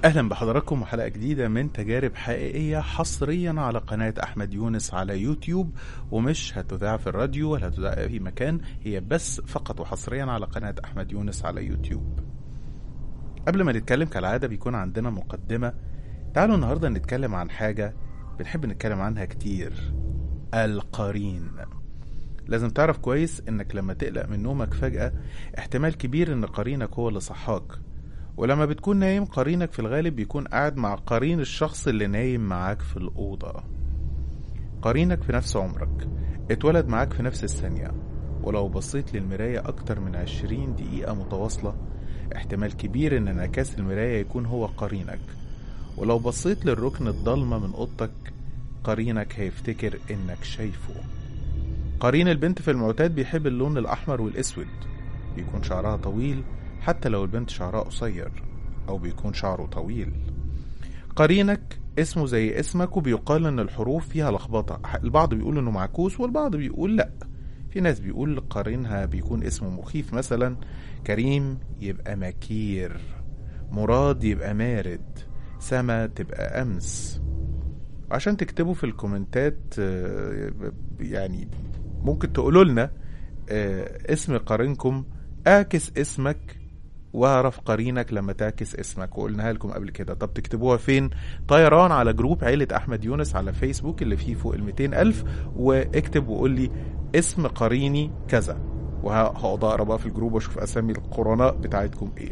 اهلا بحضراتكم وحلقه جديده من تجارب حقيقيه حصريا على قناه احمد يونس على يوتيوب ومش هتذاع في الراديو ولا هتذاع في اي مكان هي بس فقط وحصريا على قناه احمد يونس على يوتيوب قبل ما نتكلم كالعاده بيكون عندنا مقدمه تعالوا النهارده نتكلم عن حاجه بنحب نتكلم عنها كتير القرين لازم تعرف كويس انك لما تقلق من نومك فجأة احتمال كبير ان قرينك هو اللي صحاك ولما بتكون نايم قرينك في الغالب بيكون قاعد مع قرين الشخص اللي نايم معاك في الأوضة قرينك في نفس عمرك اتولد معاك في نفس الثانية ولو بصيت للمراية أكتر من عشرين دقيقة متواصلة احتمال كبير إن انعكاس المراية يكون هو قرينك ولو بصيت للركن الضلمة من أوضتك قرينك هيفتكر إنك شايفه قرين البنت في المعتاد بيحب اللون الأحمر والأسود بيكون شعرها طويل حتى لو البنت شعرها قصير أو بيكون شعره طويل قرينك اسمه زي اسمك وبيقال إن الحروف فيها لخبطة البعض بيقول إنه معكوس والبعض بيقول لأ في ناس بيقول قرينها بيكون اسمه مخيف مثلا كريم يبقى مكير مراد يبقى مارد سما تبقى أمس عشان تكتبوا في الكومنتات آه، يعني ممكن تقولوا لنا آه، اسم قرينكم اعكس اسمك واعرف قرينك لما تعكس اسمك وقلناها لكم قبل كده طب تكتبوها فين طيران على جروب عيلة أحمد يونس على فيسبوك اللي فيه فوق ال ألف واكتب وقول لي اسم قريني كذا وهقعد اقرا بقى في الجروب واشوف اسامي القرناء بتاعتكم ايه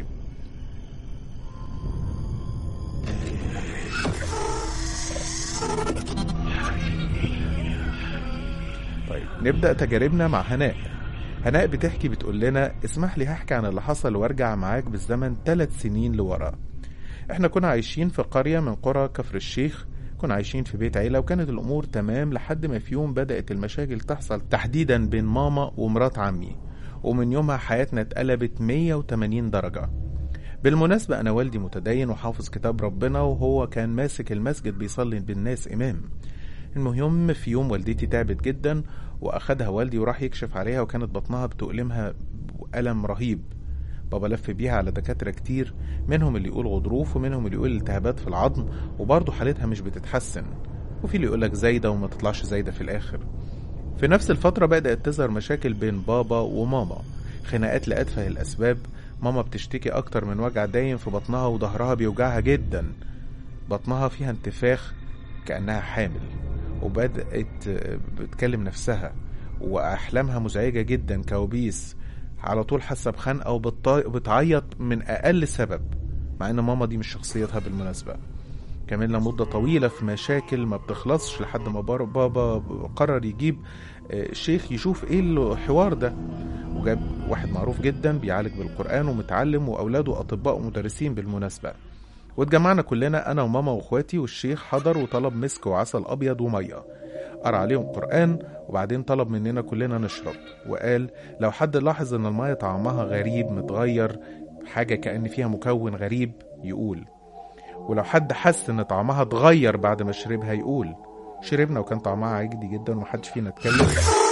طيب نبدأ تجاربنا مع هناء هناء بتحكي بتقول لنا اسمح لي هحكي عن اللي حصل وارجع معاك بالزمن ثلاث سنين لورا احنا كنا عايشين في قرية من قرى كفر الشيخ كنا عايشين في بيت عيلة وكانت الأمور تمام لحد ما في يوم بدأت المشاكل تحصل تحديدا بين ماما ومرات عمي ومن يومها حياتنا اتقلبت 180 درجة بالمناسبة أنا والدي متدين وحافظ كتاب ربنا وهو كان ماسك المسجد بيصلي بالناس إمام المهم في يوم والدتي تعبت جدا واخدها والدي وراح يكشف عليها وكانت بطنها بتؤلمها ألم رهيب بابا لف بيها على دكاترة كتير منهم اللي يقول غضروف ومنهم اللي يقول التهابات في العظم وبرضه حالتها مش بتتحسن وفي اللي يقولك زايدة وما تطلعش زايدة في الآخر في نفس الفترة بدأت تظهر مشاكل بين بابا وماما خناقات لأتفه الأسباب ماما بتشتكي أكتر من وجع دايم في بطنها وظهرها بيوجعها جدا بطنها فيها انتفاخ كأنها حامل وبدأت بتكلم نفسها وأحلامها مزعجة جدا كوابيس على طول حاسة بخنقة وبتعيط من أقل سبب مع إن ماما دي مش شخصيتها بالمناسبة كملنا مدة طويلة في مشاكل ما بتخلصش لحد ما بار- بابا قرر يجيب آه، شيخ يشوف ايه الحوار ده وجاب واحد معروف جدا بيعالج بالقرآن ومتعلم وأولاده أطباء ومدرسين بالمناسبة واتجمعنا كلنا انا وماما واخواتي والشيخ حضر وطلب مسك وعسل ابيض وميه قرا عليهم قران وبعدين طلب مننا كلنا نشرب وقال لو حد لاحظ ان الميه طعمها غريب متغير حاجه كان فيها مكون غريب يقول ولو حد حس ان طعمها اتغير بعد ما شربها يقول شربنا وكان طعمها عادي جدا ومحدش فينا اتكلم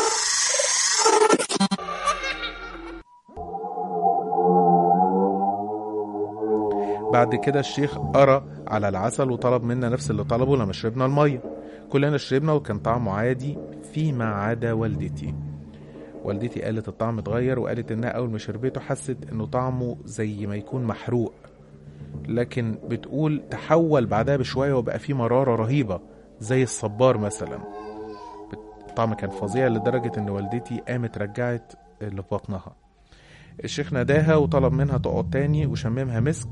بعد كده الشيخ قرا على العسل وطلب منا نفس اللي طلبه لما شربنا الميه كلنا شربنا وكان طعمه عادي فيما عدا والدتي والدتي قالت الطعم اتغير وقالت انها اول ما شربته حست انه طعمه زي ما يكون محروق لكن بتقول تحول بعدها بشويه وبقى فيه مراره رهيبه زي الصبار مثلا الطعم كان فظيع لدرجه ان والدتي قامت رجعت اللي في بطنها الشيخ ناداها وطلب منها تقعد تاني وشممها مسك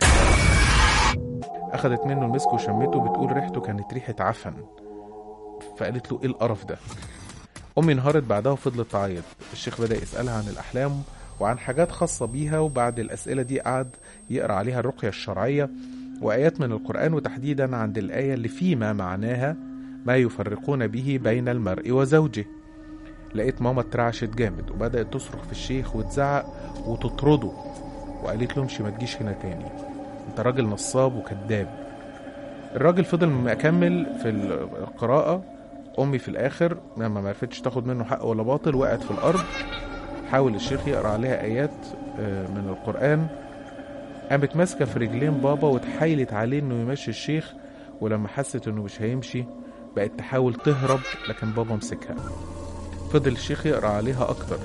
أخدت منه المسك وشمته بتقول ريحته كانت ريحة عفن فقالت له إيه القرف ده أمي انهارت بعدها وفضلت تعيط الشيخ بدأ يسألها عن الأحلام وعن حاجات خاصة بيها وبعد الأسئلة دي قعد يقرأ عليها الرقية الشرعية وآيات من القرآن وتحديدا عند الآية اللي فيما معناها ما يفرقون به بين المرء وزوجه لقيت ماما اترعشت جامد وبدأت تصرخ في الشيخ وتزعق وتطرده وقالت له امشي ما تجيش هنا تاني انت راجل نصاب وكذاب الراجل فضل مكمل في القراءة أمي في الآخر لما ما عرفتش تاخد منه حق ولا باطل وقعت في الأرض حاول الشيخ يقرأ عليها آيات آه، من القرآن قامت ماسكة في رجلين بابا واتحايلت عليه انه يمشي الشيخ ولما حست انه مش هيمشي بقت تحاول تهرب لكن بابا مسكها فضل الشيخ يقرا عليها اكتر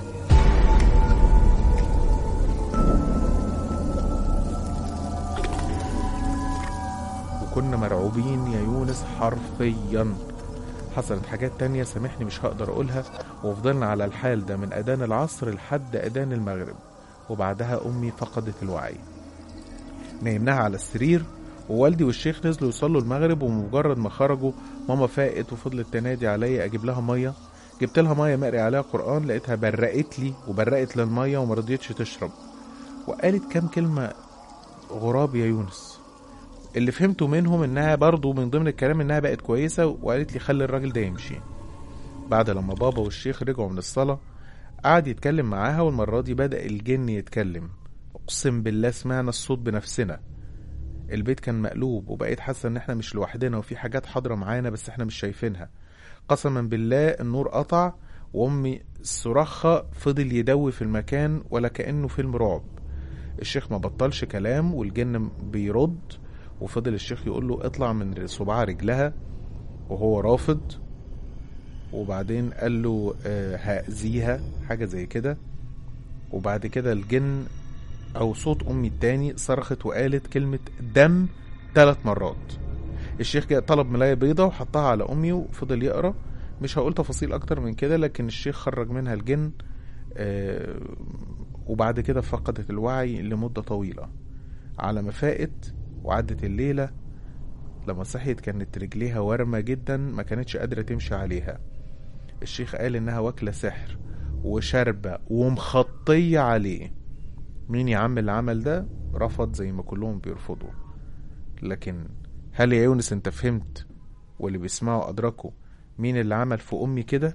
وكنا مرعوبين يا يونس حرفيا حصلت حاجات تانية سامحني مش هقدر أقولها وفضلنا على الحال ده من أذان العصر لحد أذان المغرب وبعدها أمي فقدت الوعي نيمناها على السرير ووالدي والشيخ نزلوا يصلوا المغرب ومجرد ما خرجوا ماما فاقت وفضلت تنادي عليا اجيب لها ميه جبت لها ميه مقري عليها قران لقيتها برقت لي وبرقت للميه وما رضيتش تشرب وقالت كام كلمه غراب يا يونس اللي فهمته منهم انها برضو من ضمن الكلام انها بقت كويسه وقالت لي خلي الراجل ده يمشي بعد لما بابا والشيخ رجعوا من الصلاه قعد يتكلم معاها والمره دي بدا الجن يتكلم اقسم بالله سمعنا الصوت بنفسنا البيت كان مقلوب وبقيت حاسه ان احنا مش لوحدنا وفي حاجات حاضره معانا بس احنا مش شايفينها قسما بالله النور قطع وامي صراخها فضل يدوي في المكان ولا كانه فيلم رعب الشيخ ما بطلش كلام والجن بيرد وفضل الشيخ يقول له اطلع من صباع رجلها وهو رافض وبعدين قال له آه، هأذيها حاجة زي كده وبعد كده الجن أو صوت أمي التاني صرخت وقالت كلمة دم ثلاث مرات الشيخ جاء طلب ملاية بيضة وحطها على أمي وفضل يقرأ مش هقول تفاصيل أكتر من كده لكن الشيخ خرج منها الجن آه، وبعد كده فقدت الوعي لمدة طويلة على ما فاقت وعدت الليلة لما صحيت كانت رجليها وارمة جدا ما كانتش قادرة تمشي عليها الشيخ قال إنها واكلة سحر وشاربة ومخطية عليه مين يا عم اللي عمل ده رفض زي ما كلهم بيرفضوا لكن هل يا يونس انت فهمت واللي بيسمعوا أدركوا مين اللي عمل في أمي كده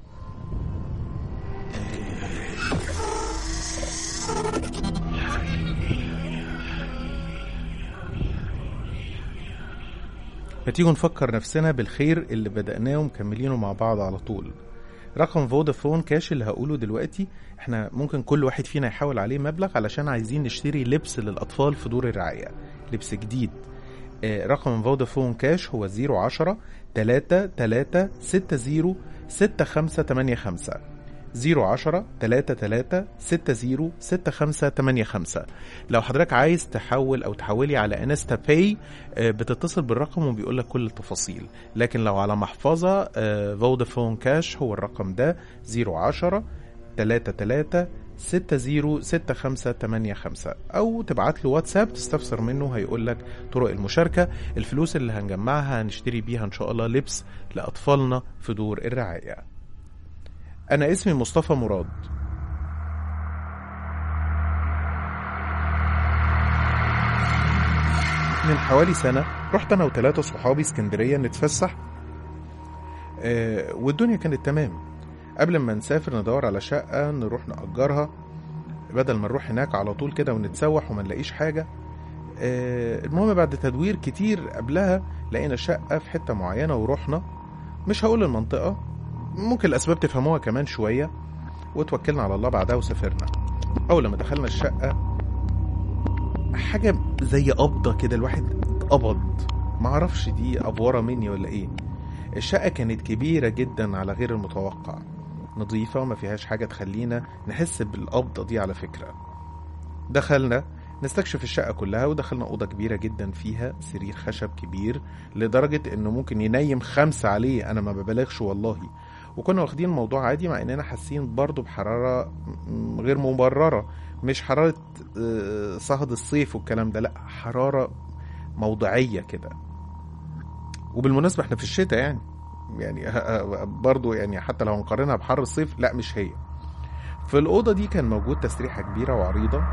ما تيجوا نفكر نفسنا بالخير اللي بدأناه ومكملينه مع بعض على طول رقم فودافون كاش اللي هقوله دلوقتي احنا ممكن كل واحد فينا يحاول عليه مبلغ علشان عايزين نشتري لبس للأطفال في دور الرعاية لبس جديد آه، رقم فودافون كاش هو 010 3 3 60 6585 010 3 3 60 6585 لو حضرتك عايز تحول او تحولي على انستا باي آه، بتتصل بالرقم وبيقول لك كل التفاصيل لكن لو على محفظه آه، فودافون كاش هو الرقم ده 010 3 3 60 6585 او تبعت له واتساب تستفسر منه هيقول لك طرق المشاركه الفلوس اللي هنجمعها هنشتري بيها ان شاء الله لبس لاطفالنا في دور الرعايه انا اسمي مصطفى مراد من حوالي سنة رحت أنا وثلاثة صحابي اسكندرية نتفسح آه والدنيا كانت تمام قبل ما نسافر ندور على شقة نروح نأجرها بدل ما نروح هناك على طول كده ونتسوح وما نلاقيش حاجة آه المهم بعد تدوير كتير قبلها لقينا شقة في حتة معينة ورحنا مش هقول المنطقة ممكن الأسباب تفهموها كمان شوية وتوكلنا على الله بعدها وسافرنا أول لما دخلنا الشقة حاجة زي قبضة كده الواحد اتقبض معرفش دي أفورة مني ولا إيه الشقة كانت كبيرة جدا على غير المتوقع نظيفة وما فيهاش حاجة تخلينا نحس بالقبضة دي على فكرة دخلنا نستكشف الشقة كلها ودخلنا أوضة كبيرة جدا فيها سرير خشب كبير لدرجة إنه ممكن ينيم خمسة عليه أنا ما ببالغش والله وكنا واخدين الموضوع عادي مع إننا حاسين برضه بحرارة م- غير مبررة مش حرارة آه، صهد الصيف والكلام ده لأ حرارة موضعية كده وبالمناسبة احنا في الشتاء يعني يعني ه- ه- برضه يعني حتى لو هنقارنها بحر الصيف لا مش هي في الأوضة دي كان موجود تسريحة كبيرة وعريضة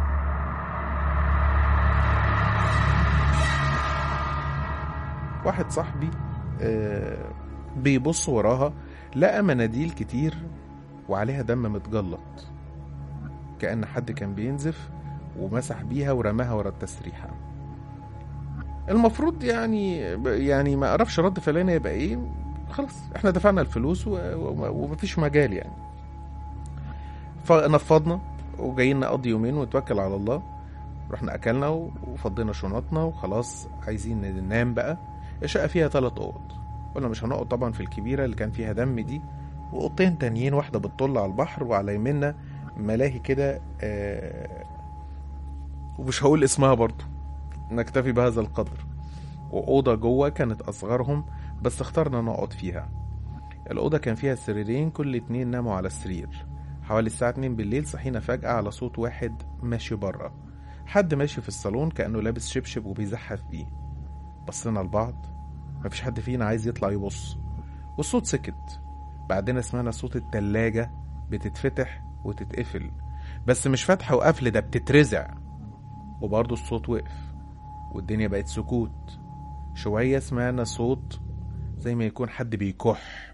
واحد صاحبي آه، بيبص وراها لقى مناديل كتير وعليها دم متجلط كأن حد كان بينزف ومسح بيها ورماها ورا التسريحة المفروض يعني يعني ما اعرفش رد فعلنا يبقى ايه خلاص احنا دفعنا الفلوس و- و- ومفيش مجال يعني فنفضنا وجايين نقضي يومين ونتوكل على الله رحنا اكلنا وفضينا شنطنا وخلاص عايزين ننام بقى الشقه فيها ثلاث اوض قلنا مش هنقعد طبعا في الكبيره اللي كان فيها دم دي واوضتين تانيين واحده بتطل على البحر وعلى يمنا ملاهي كده آه ومش هقول اسمها برضو نكتفي بهذا القدر وأوضة جوه كانت أصغرهم بس اخترنا نقعد فيها الأوضة كان فيها سريرين كل اتنين ناموا على السرير حوالي الساعة اتنين بالليل صحينا فجأة على صوت واحد ماشي بره حد ماشي في الصالون كأنه لابس شبشب وبيزحف بيه بصينا لبعض مفيش حد فينا عايز يطلع يبص والصوت سكت بعدين سمعنا صوت التلاجة بتتفتح وتتقفل بس مش فتح وقفل ده بتترزع وبرضه الصوت وقف والدنيا بقت سكوت شوية سمعنا صوت زي ما يكون حد بيكح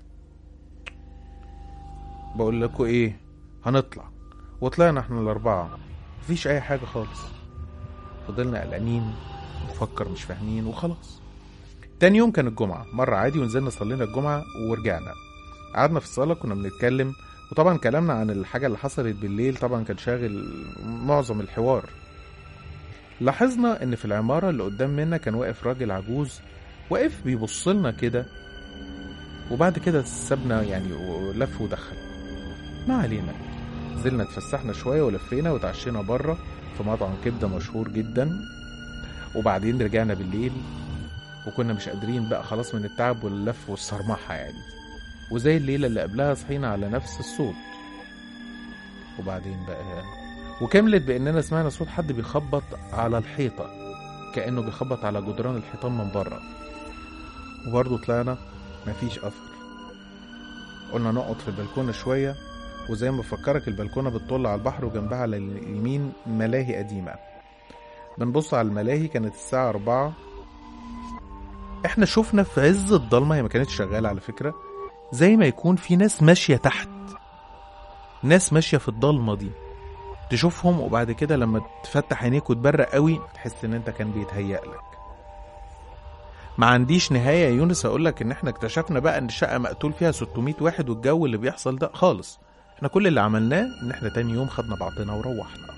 بقول لكم ايه هنطلع وطلعنا احنا الأربعة مفيش أي حاجة خالص فضلنا قلقانين نفكر مش فاهمين وخلاص تاني يوم كان الجمعة مرة عادي ونزلنا صلينا الجمعة ورجعنا قعدنا في الصالة كنا بنتكلم وطبعا كلامنا عن الحاجة اللي حصلت بالليل طبعا كان شاغل معظم الحوار لاحظنا ان في العمارة اللي قدام منا كان واقف راجل عجوز واقف بيبص لنا كده وبعد كده سابنا يعني ولف ودخل ما علينا نزلنا اتفسحنا شوية ولفينا وتعشينا بره في مطعم كبدة مشهور جدا وبعدين رجعنا بالليل وكنا مش قادرين بقى خلاص من التعب واللف والصرمحة يعني وزي الليلة اللي قبلها صحينا على نفس الصوت وبعدين بقى وكملت باننا سمعنا صوت حد بيخبط على الحيطه كانه بيخبط على جدران الحيطان من بره وبرضه طلعنا مفيش اثر قلنا نقعد في البلكونه شويه وزي ما بفكرك البلكونه بتطل على البحر وجنبها على اليمين ملاهي قديمه بنبص على الملاهي كانت الساعه أربعة احنا شفنا في عز الضلمه هي ما كانتش شغاله على فكره زي ما يكون في ناس ماشيه تحت ناس ماشيه في الضلمه دي تشوفهم وبعد كده لما تفتح عينيك وتبرق قوي تحس ان انت كان بيتهيأ لك ما عنديش نهاية يا يونس اقول لك ان احنا اكتشفنا بقى ان الشقة مقتول فيها 600 واحد والجو اللي بيحصل ده خالص احنا كل اللي عملناه ان احنا تاني يوم خدنا بعضنا وروحنا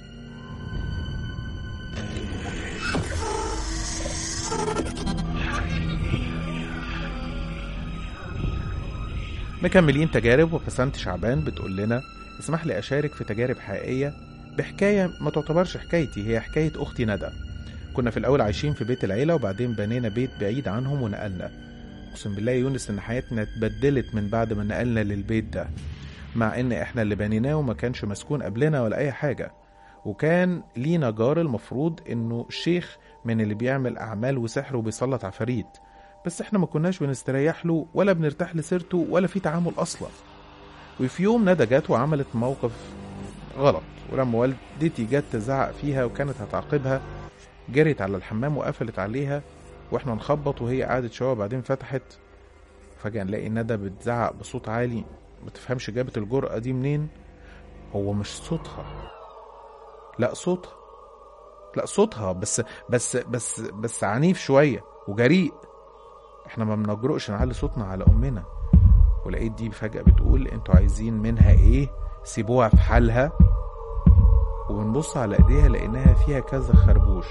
مكملين تجارب وبسنت شعبان بتقول لنا اسمح لي أشارك في تجارب حقيقية بحكاية ما تعتبرش حكايتي هي حكاية أختي ندى كنا في الأول عايشين في بيت العيلة وبعدين بنينا بيت بعيد عنهم ونقلنا أقسم بالله يا يونس إن حياتنا اتبدلت من بعد ما نقلنا للبيت ده مع إن إحنا اللي بنيناه وما كانش مسكون قبلنا ولا أي حاجة وكان لينا جار المفروض إنه شيخ من اللي بيعمل أعمال وسحر وبيسلط عفاريت بس إحنا ما كناش بنستريح له ولا بنرتاح لسيرته ولا في تعامل أصلاً وفي يوم ندى جت وعملت موقف غلط ولما والدتي جت تزعق فيها وكانت هتعاقبها جريت على الحمام وقفلت عليها واحنا نخبط وهي قعدت شويه بعدين فتحت فجأة نلاقي ندى بتزعق بصوت عالي ما تفهمش جابت الجرأة دي منين هو مش صوتها لا صوتها لا صوتها بس بس بس بس عنيف شوية وجريء احنا ما بنجرؤش نعلي صوتنا على امنا ولقيت دي فجأة بتقول انتوا عايزين منها ايه سيبوها في حالها وبنبص على ايديها لقيناها فيها كذا خربوش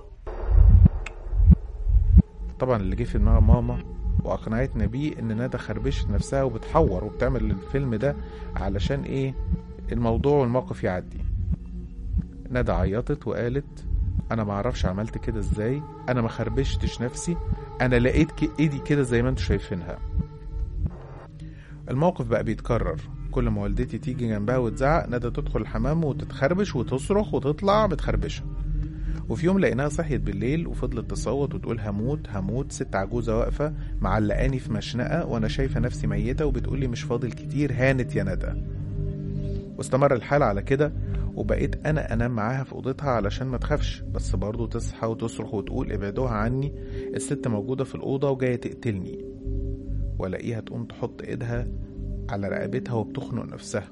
طبعا اللي جه في دماغ ماما واقنعتنا بيه ان ندى خربشت نفسها وبتحور وبتعمل الفيلم ده علشان ايه الموضوع والموقف يعدي ندى عيطت وقالت انا معرفش عملت كده ازاي انا ما خربشتش نفسي انا لقيت ايدي كده زي ما انتوا شايفينها الموقف بقى بيتكرر كل ما والدتي تيجي جنبها وتزعق ندى تدخل الحمام وتتخربش وتصرخ وتطلع متخربشه وفي يوم لقيناها صحيت بالليل وفضلت تصوت وتقول هموت هموت ست عجوزه واقفه معلقاني في مشنقه وانا شايفه نفسي ميته وبتقولي مش فاضل كتير هانت يا ندى واستمر الحال على كده وبقيت انا انام معاها في اوضتها علشان ما تخافش بس برضه تصحى وتصرخ وتقول ابعدوها عني الست موجوده في الاوضه وجايه تقتلني والاقيها تقوم تحط ايدها على رقبتها وبتخنق نفسها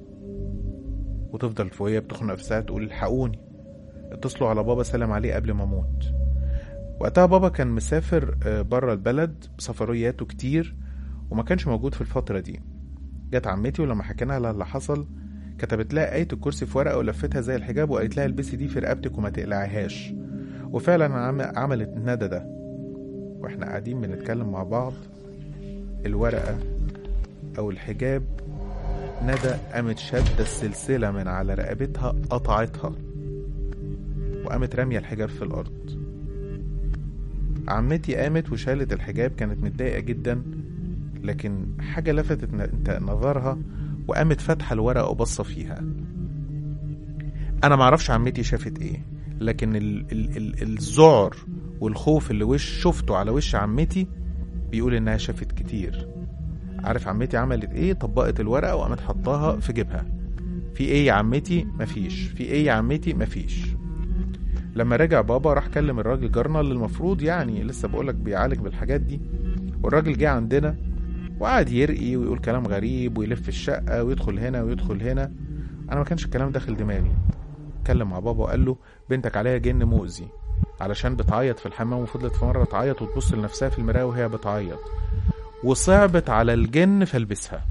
وتفضل وهي بتخنق نفسها تقول الحقوني اتصلوا على بابا سلم عليه قبل ما اموت وقتها بابا كان مسافر بره البلد سفرياته كتير وما كانش موجود في الفترة دي جت عمتي ولما حكينا لها اللي حصل كتبت لها آية الكرسي في ورقة ولفتها زي الحجاب وقالت لها البسي دي في رقبتك وما تقلعيهاش وفعلا عم- عملت ندى ده واحنا قاعدين بنتكلم مع بعض الورقة أو الحجاب ندى قامت شادة السلسلة من على رقبتها قطعتها وقامت رامية الحجاب في الأرض عمتي قامت وشالت الحجاب كانت متضايقة جدا لكن حاجة لفتت ن- نظرها وقامت فاتحة الورقة وبصة فيها أنا معرفش عمتي شافت إيه لكن ال ال ال الذعر والخوف اللي وش شفته على وش عمتي بيقول إنها شافت كتير عارف عمتي عملت إيه طبقت الورقة وقامت حطاها في جيبها في إيه يا عمتي مفيش في إيه يا عمتي مفيش لما رجع بابا راح كلم الراجل جارنا اللي المفروض يعني لسه بقولك بيعالج بالحاجات دي والراجل جه عندنا وقعد يرقي ويقول كلام غريب ويلف الشقة ويدخل هنا ويدخل هنا أنا ما كانش الكلام داخل دماغي اتكلم مع بابا وقال له بنتك عليها جن مؤذي علشان بتعيط في الحمام وفضلت في مرة تعيط وتبص لنفسها في المراية وهي بتعيط وصعبت على الجن فلبسها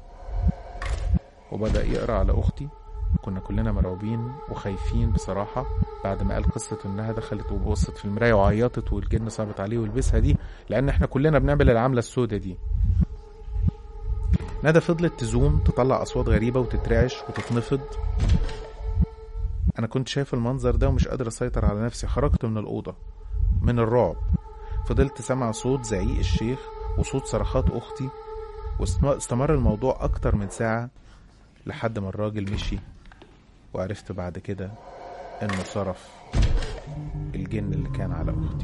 وبدأ يقرأ على أختي كنا كلنا مرعوبين وخايفين بصراحة بعد ما قال قصة إنها دخلت وبصت في المراية وعيطت والجن صعبت عليه ولبسها دي لأن إحنا كلنا بنعمل العملة السودة دي ندى فضلت تزوم تطلع أصوات غريبة وتترعش وتتنفض أنا كنت شايف المنظر ده ومش قادر أسيطر على نفسي خرجت من الأوضة من الرعب فضلت سامع صوت زعيق الشيخ وصوت صرخات أختي واستمر الموضوع أكتر من ساعة لحد ما الراجل مشي وعرفت بعد كده إنه صرف الجن اللي كان على أختي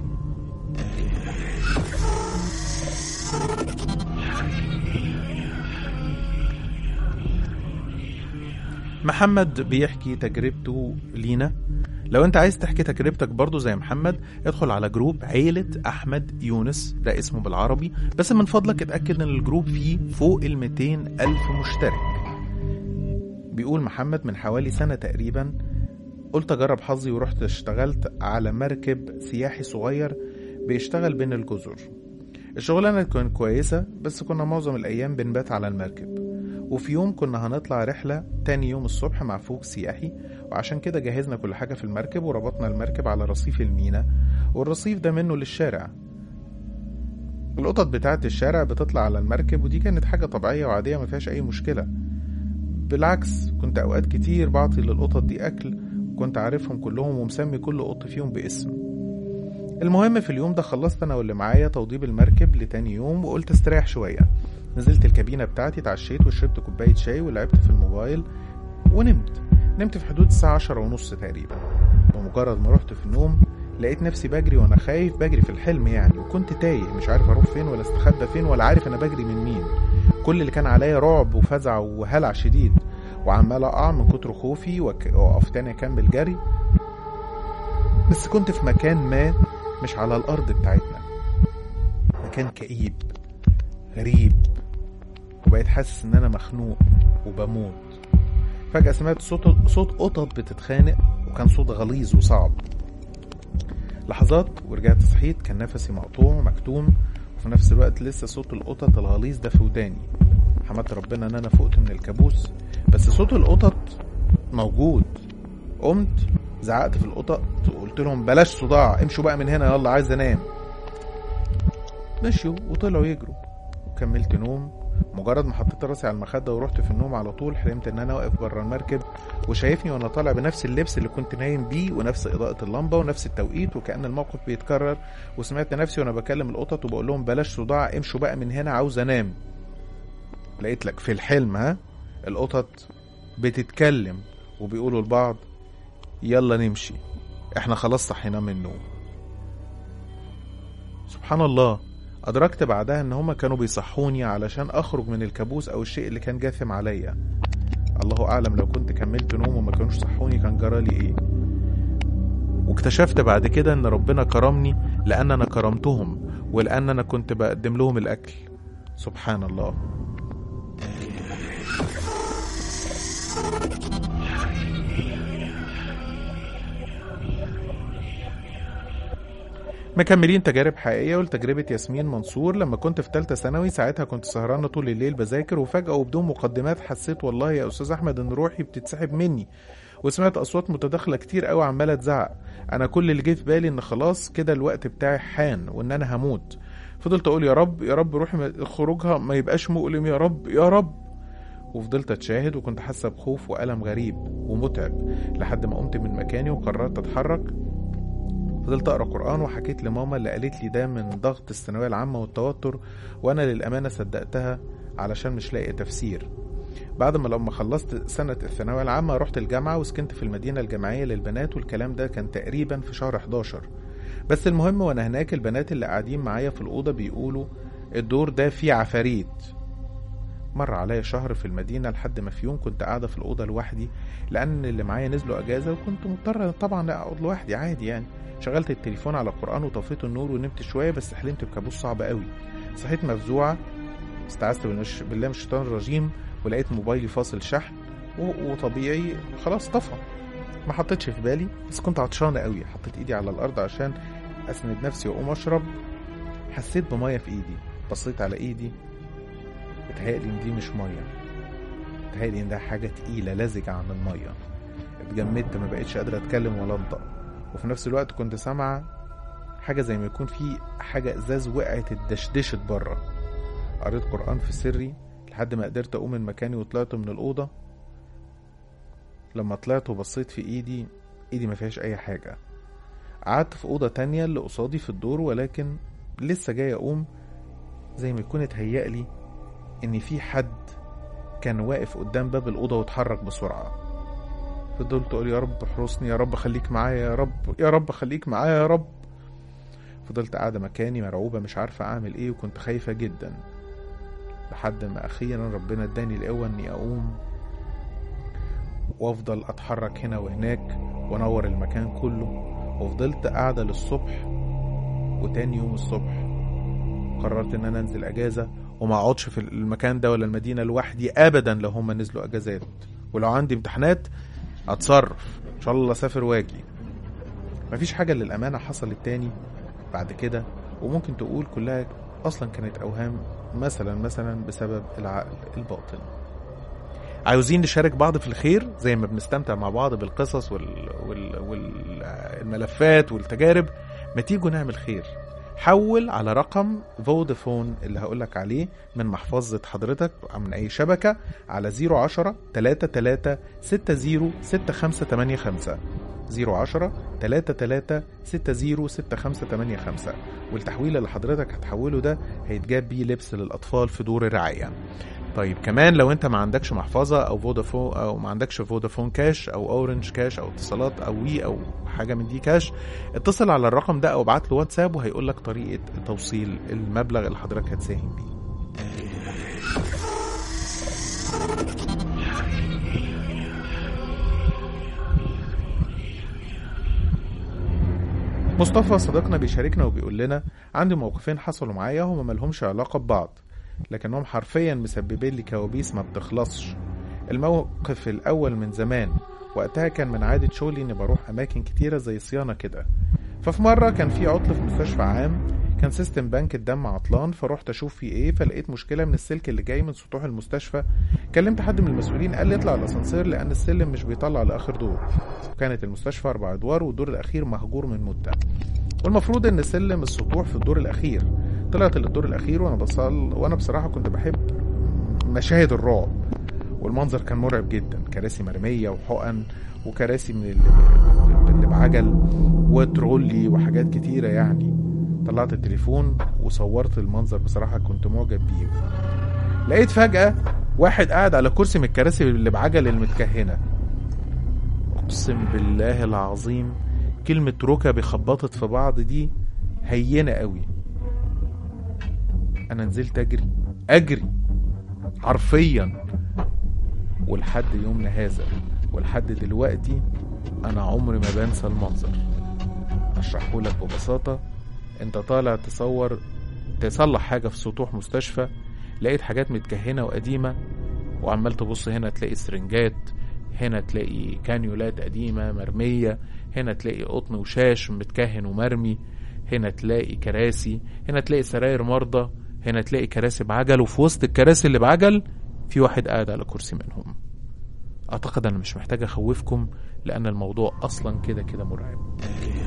محمد بيحكي تجربته لينا لو انت عايز تحكي تجربتك برضو زي محمد ادخل على جروب عيلة احمد يونس ده اسمه بالعربي بس من فضلك اتأكد ان الجروب فيه فوق ال 200 الف مشترك بيقول محمد من حوالي سنة تقريبا قلت اجرب حظي ورحت اشتغلت على مركب سياحي صغير بيشتغل بين الجزر الشغلانة كانت كويسة بس كنا معظم الأيام بنبات على المركب وفي يوم كنا هنطلع رحلة تاني يوم الصبح مع فوق سياحي وعشان كده جهزنا كل حاجة في المركب وربطنا المركب على رصيف المينا والرصيف ده منه للشارع القطط بتاعت الشارع بتطلع على المركب ودي كانت حاجة طبيعية وعادية ما فيهاش أي مشكلة بالعكس كنت أوقات كتير بعطي للقطط دي أكل وكنت عارفهم كلهم ومسمي كل قط فيهم باسم المهم في اليوم ده خلصت أنا واللي معايا توضيب المركب لتاني يوم وقلت استريح شوية نزلت الكابينة بتاعتي اتعشيت وشربت كوباية شاي ولعبت في الموبايل ونمت نمت في حدود الساعة عشرة ونص تقريبا بمجرد ما رحت في النوم لقيت نفسي بجري وانا خايف بجري في الحلم يعني وكنت تايه مش عارف اروح فين ولا استخبى فين ولا عارف انا بجري من مين كل اللي كان عليا رعب وفزع وهلع شديد وعمال اقع من كتر خوفي وك- واقف تاني اكمل جري بس كنت في مكان ما مش على الارض بتاعتنا مكان كئيب غريب وبقيت حاسس ان انا مخنوق وبموت فجأة سمعت صوت صوت قطط بتتخانق وكان صوت غليظ وصعب لحظات ورجعت صحيت كان نفسي مقطوع ومكتوم وفي نفس الوقت لسه صوت القطط الغليظ ده في وداني حمدت ربنا ان انا فقت من الكابوس بس صوت القطط موجود قمت زعقت في القطط وقلت لهم بلاش صداع امشوا بقى من هنا يلا عايز انام مشيوا وطلعوا يجروا وكملت نوم مجرد ما حطيت راسي على المخده ورحت في النوم على طول حلمت ان انا واقف بره المركب وشايفني وانا طالع بنفس اللبس اللي كنت نايم بيه ونفس اضاءه اللمبه ونفس التوقيت وكان الموقف بيتكرر وسمعت نفسي وانا بكلم القطط وبقول لهم بلاش صداع امشوا بقى من هنا عاوز انام لقيت لك في الحلم ها القطط بتتكلم وبيقولوا لبعض يلا نمشي احنا خلاص صحينا من النوم سبحان الله أدركت بعدها إن هما كانوا بيصحوني علشان أخرج من الكابوس أو الشيء اللي كان جاثم عليا الله أعلم لو كنت كملت نوم وما كانوش صحوني كان جرالي إيه واكتشفت بعد كده إن ربنا كرمني لأن أنا كرمتهم ولأن أنا كنت بقدم لهم الأكل سبحان الله مكملين تجارب حقيقية ولتجربة ياسمين منصور لما كنت في تالتة ثانوي ساعتها كنت سهرانة طول الليل بذاكر وفجأة وبدون مقدمات حسيت والله يا أستاذ أحمد إن روحي بتتسحب مني وسمعت أصوات متداخلة كتير قوي عمالة تزعق أنا كل اللي جه في بالي إن خلاص كده الوقت بتاعي حان وإن أنا هموت فضلت أقول يا رب يا رب روحي ما- خروجها ما يبقاش مؤلم يا رب يا رب وفضلت اتشاهد وكنت حاسه بخوف والم غريب ومتعب لحد ما قمت من مكاني وقررت اتحرك فضلت اقرا قران وحكيت لماما اللي قالت لي ده من ضغط الثانويه العامه والتوتر وانا للامانه صدقتها علشان مش لاقي تفسير بعد ما لما خلصت سنة الثانوية العامة رحت الجامعة وسكنت في المدينة الجامعية للبنات والكلام ده كان تقريبا في شهر 11 بس المهم وانا هناك البنات اللي قاعدين معايا في الأوضة بيقولوا الدور ده فيه عفاريت مر عليا شهر في المدينة لحد ما في يوم كنت قاعدة في الأوضة لوحدي لأن اللي معايا نزلوا أجازة وكنت مضطر طبعا أقعد لوحدي عادي يعني شغلت التليفون على القرآن وطفيت النور ونمت شوية بس حلمت بكابوس صعب قوي صحيت مفزوعة استعذت بالنش- بالله من الشيطان الرجيم ولقيت موبايلي فاصل شحن و- وطبيعي خلاص طفى ما حطيتش في بالي بس كنت عطشانة قوي حطيت ايدي على الأرض عشان أسند نفسي وأقوم أشرب حسيت بمية في ايدي بصيت على ايدي اتهيألي ان دي مش ميه اتهيألي ان ده حاجة تقيلة لزجة عن المية اتجمدت ما بقتش قادرة اتكلم ولا انطق وفي نفس الوقت كنت سامعة حاجة زي ما يكون في حاجة ازاز وقعت اتدشدشت بره قريت قرآن في سري لحد ما قدرت اقوم من مكاني وطلعت من الأوضة لما طلعت وبصيت في ايدي ايدي ما فيهاش اي حاجة قعدت في أوضة تانية اللي قصادي في الدور ولكن لسه جاي أقوم زي ما يكون اتهيألي إن في حد كان واقف قدام باب الأوضة واتحرك بسرعة فضلت أقول يا رب احرسني يا رب خليك معايا يا رب يا رب خليك معايا يا رب فضلت قاعدة مكاني مرعوبة مش عارفة أعمل إيه وكنت خايفة جدا لحد ما أخيرا ربنا اداني القوة إني أقوم وأفضل أتحرك هنا وهناك وأنور المكان كله وفضلت قاعدة للصبح وتاني يوم الصبح قررت ان انا انزل اجازه وما اقعدش في المكان ده ولا المدينه لوحدي ابدا لو هم نزلوا اجازات ولو عندي امتحانات اتصرف ان شاء الله اسافر واجي مفيش حاجه للامانه حصلت تاني بعد كده وممكن تقول كلها اصلا كانت اوهام مثلا مثلا بسبب العقل الباطن عاوزين نشارك بعض في الخير زي ما بنستمتع مع بعض بالقصص وال... وال... والملفات والتجارب ما تيجوا نعمل خير حول على رقم فودافون اللي هقولك عليه من محفظة حضرتك أو من أي شبكة على 010 33 60 6585 010 33 60 6585 والتحويل اللي حضرتك هتحوله ده هيتجاب بيه لبس للأطفال في دور الرعاية طيب كمان لو انت ما عندكش محفظة او فودافون او ما عندكش فودافون كاش او اورنج كاش او اتصالات او وي او حاجة من دي كاش اتصل على الرقم ده او ابعت له واتساب وهيقول لك طريقة توصيل المبلغ اللي حضرتك هتساهم بيه مصطفى صديقنا بيشاركنا وبيقول لنا عندي موقفين حصلوا معايا هما ملهمش علاقة ببعض لكنهم حرفيا مسببين لي كوابيس ما بتخلصش الموقف الأول من زمان وقتها كان من عادة شغلي إني بروح أماكن كتيرة زي صيانة كده ففي مرة كان في عطل في مستشفى عام كان سيستم بنك الدم عطلان فروحت اشوف فيه ايه فلقيت مشكله من السلك اللي جاي من سطوح المستشفى كلمت حد من المسؤولين قال لي اطلع الاسانسير لان السلم مش بيطلع لاخر دور وكانت المستشفى اربع ادوار والدور الاخير مهجور من مده والمفروض ان سلم السطوح في الدور الاخير طلعت للدور الاخير وانا بصل وانا بصراحه كنت بحب مشاهد الرعب والمنظر كان مرعب جدا كراسي مرميه وحقن وكراسي من اللي, اللي بعجل وترولي وحاجات كتيره يعني طلعت التليفون وصورت المنظر بصراحه كنت معجب بيه لقيت فجاه واحد قاعد على كرسي من الكراسي اللي بعجل المتكهنه اقسم بالله العظيم كلمة ركبي خبطت في بعض دي هينة قوي أنا نزلت أجري أجري حرفيا ولحد يومنا هذا ولحد دلوقتي أنا عمري ما بنسى المنظر أشرحه لك ببساطة أنت طالع تصور تصلح حاجة في سطوح مستشفى لقيت حاجات متكهنة وقديمة وعمال تبص هنا تلاقي سرنجات هنا تلاقي كانيولات قديمة مرمية هنا تلاقي قطن وشاش متكهن ومرمي هنا تلاقي كراسي هنا تلاقي سراير مرضى هنا تلاقي كراسي بعجل وفي وسط الكراسي اللي بعجل في واحد قاعد على كرسي منهم اعتقد انا مش محتاج اخوفكم لان الموضوع اصلا كده كده مرعب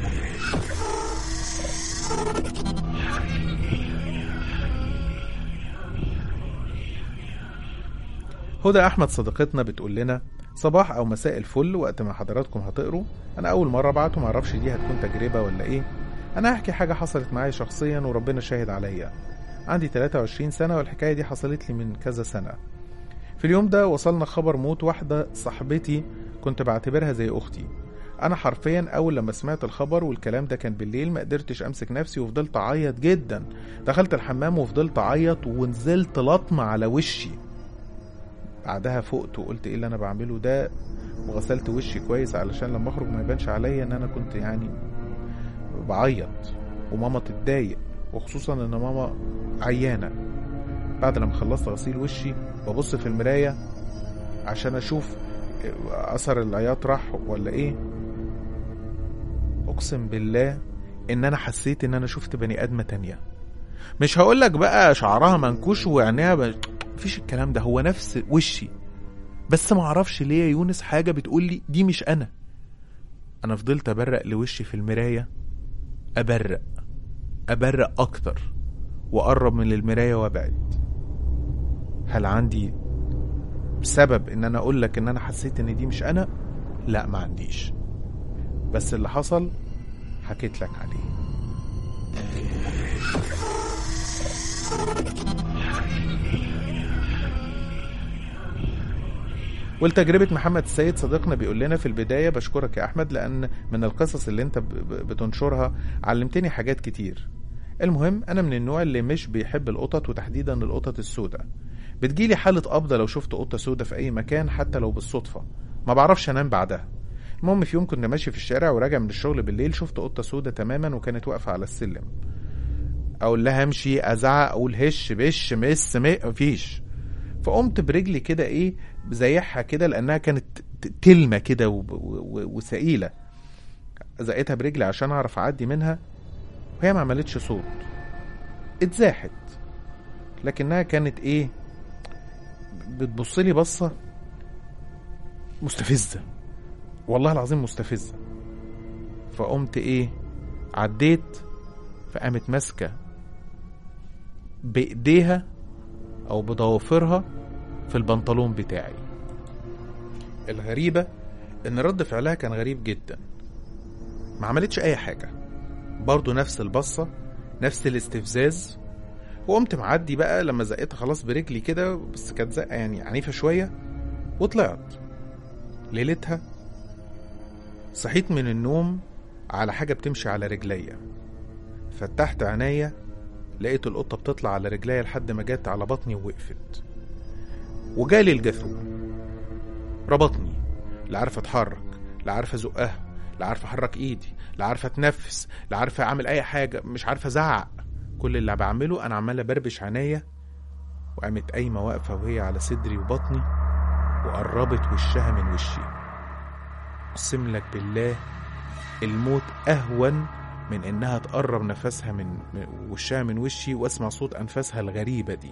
هدى احمد صديقتنا بتقول لنا صباح او مساء الفل وقت ما حضراتكم هتقروا انا اول مره ابعت ومعرفش دي هتكون تجربه ولا ايه انا هحكي حاجه حصلت معايا شخصيا وربنا شاهد عليا عندي 23 سنه والحكايه دي حصلت لي من كذا سنه في اليوم ده وصلنا خبر موت واحده صاحبتي كنت بعتبرها زي اختي انا حرفيا اول لما سمعت الخبر والكلام ده كان بالليل ما قدرتش امسك نفسي وفضلت اعيط جدا دخلت الحمام وفضلت اعيط ونزلت لطمه على وشي بعدها فقت وقلت ايه اللي انا بعمله ده وغسلت وشي كويس علشان لما اخرج ما يبانش عليا ان انا كنت يعني بعيط وماما تتضايق وخصوصا ان ماما عيانه بعد لما خلصت غسيل وشي ببص في المرايه عشان اشوف اثر العياط راح ولا ايه اقسم بالله ان انا حسيت ان انا شفت بني ادمه تانية مش هقولك بقى شعرها منكوش وعينيها ب... مفيش الكلام ده هو نفس وشي بس ما اعرفش ليه يا يونس حاجه بتقول لي دي مش انا انا فضلت ابرق لوشي في المرايه ابرق ابرق اكتر واقرب من المرايه وابعد هل عندي سبب ان انا اقول لك ان انا حسيت ان دي مش انا لا ما عنديش بس اللي حصل حكيت لك عليه ولتجربة محمد السيد صديقنا بيقول لنا في البداية بشكرك يا أحمد لأن من القصص اللي أنت بتنشرها علمتني حاجات كتير المهم أنا من النوع اللي مش بيحب القطط وتحديدا القطط السوداء بتجيلي حالة قبضة لو شفت قطة سوداء في أي مكان حتى لو بالصدفة ما بعرفش أنام بعدها المهم في يوم كنت ماشي في الشارع وراجع من الشغل بالليل شفت قطة سوداء تماما وكانت واقفة على السلم أقول لها امشي أزعق أقول هش بش مس مفيش فقمت برجلي كده ايه زيحها كده لانها كانت تلمه كده وثقيله زقيتها برجلي عشان اعرف اعدي منها وهي ما عملتش صوت اتزاحت لكنها كانت ايه بتبص لي بصه مستفزه والله العظيم مستفزه فقمت ايه عديت فقامت ماسكه بايديها او بضوافرها في البنطلون بتاعي الغريبة ان رد فعلها كان غريب جدا ما عملتش اي حاجة برضو نفس البصة نفس الاستفزاز وقمت معدي بقى لما زقيتها خلاص برجلي كده بس كانت زقة يعني عنيفة شوية وطلعت ليلتها صحيت من النوم على حاجة بتمشي على رجليا فتحت عينيا لقيت القطة بتطلع على رجليا لحد ما جت على بطني ووقفت وجالي الجاثوم ربطني لا عارف اتحرك لا عارف ازقها لا عارف احرك ايدي لا عارف اتنفس لا عارف اعمل اي حاجه مش عارف ازعق كل اللي بعمله انا عمال بربش عينيا وقامت قايمه واقفه وهي على صدري وبطني وقربت وشها من وشي اقسم لك بالله الموت اهون من انها تقرب نفسها من وشها من وشي واسمع صوت انفاسها الغريبه دي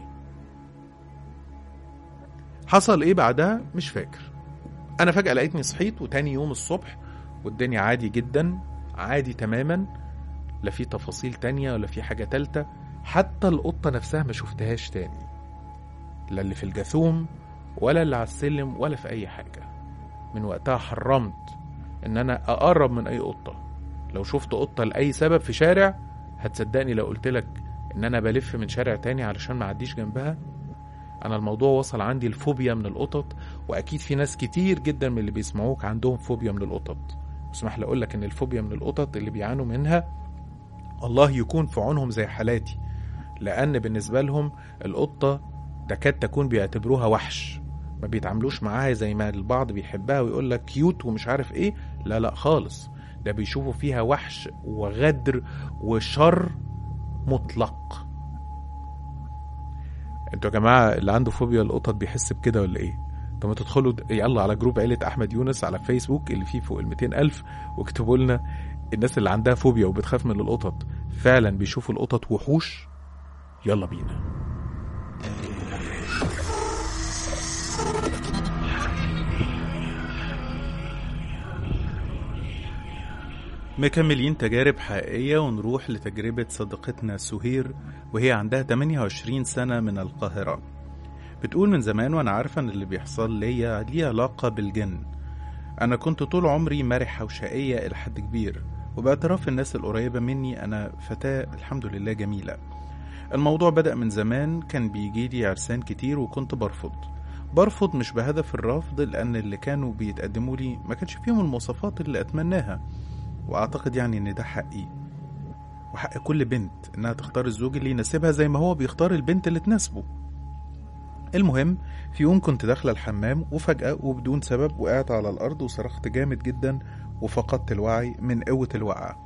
حصل ايه بعدها مش فاكر انا فجاه لقيتني صحيت وتاني يوم الصبح والدنيا عادي جدا عادي تماما لا في تفاصيل تانية ولا في حاجة تالتة حتى القطة نفسها ما شفتهاش تاني لا اللي في الجاثوم ولا اللي على السلم ولا في أي حاجة من وقتها حرمت إن أنا أقرب من أي قطة لو شفت قطة لأي سبب في شارع هتصدقني لو قلت لك إن أنا بلف من شارع تاني علشان ما أعديش جنبها أنا الموضوع وصل عندي الفوبيا من القطط وأكيد في ناس كتير جدا من اللي بيسمعوك عندهم فوبيا من القطط اسمح لي أقول لك إن الفوبيا من القطط اللي بيعانوا منها الله يكون في عونهم زي حالاتي لأن بالنسبة لهم القطة تكاد تكون بيعتبروها وحش ما بيتعاملوش معاها زي ما البعض بيحبها ويقول لك كيوت ومش عارف ايه لا لا خالص ده بيشوفوا فيها وحش وغدر وشر مطلق انتوا يا جماعه اللي عنده فوبيا القطط بيحس بكده ولا ايه طب ما تدخلوا يلا على جروب عيلة أحمد يونس على فيسبوك اللي فيه فوق ال 200 ألف واكتبوا لنا الناس اللي عندها فوبيا وبتخاف من القطط فعلا بيشوفوا القطط وحوش يلا بينا مكملين تجارب حقيقية ونروح لتجربة صديقتنا سهير وهي عندها 28 سنة من القاهرة بتقول من زمان وأنا عارفة إن اللي بيحصل ليا ليه علاقة بالجن أنا كنت طول عمري مرحة وشقية إلى حد كبير وباعتراف الناس القريبة مني أنا فتاة الحمد لله جميلة الموضوع بدأ من زمان كان بيجيلي عرسان كتير وكنت برفض برفض مش بهدف الرفض لأن اللي كانوا بيتقدموا لي ما كانش فيهم المواصفات اللي أتمناها وأعتقد يعني إن ده حقي وحق كل بنت إنها تختار الزوج اللي يناسبها زي ما هو بيختار البنت اللي تناسبه المهم في يوم كنت داخلة الحمام وفجأة وبدون سبب وقعت على الأرض وصرخت جامد جدا وفقدت الوعي من قوة الوقعة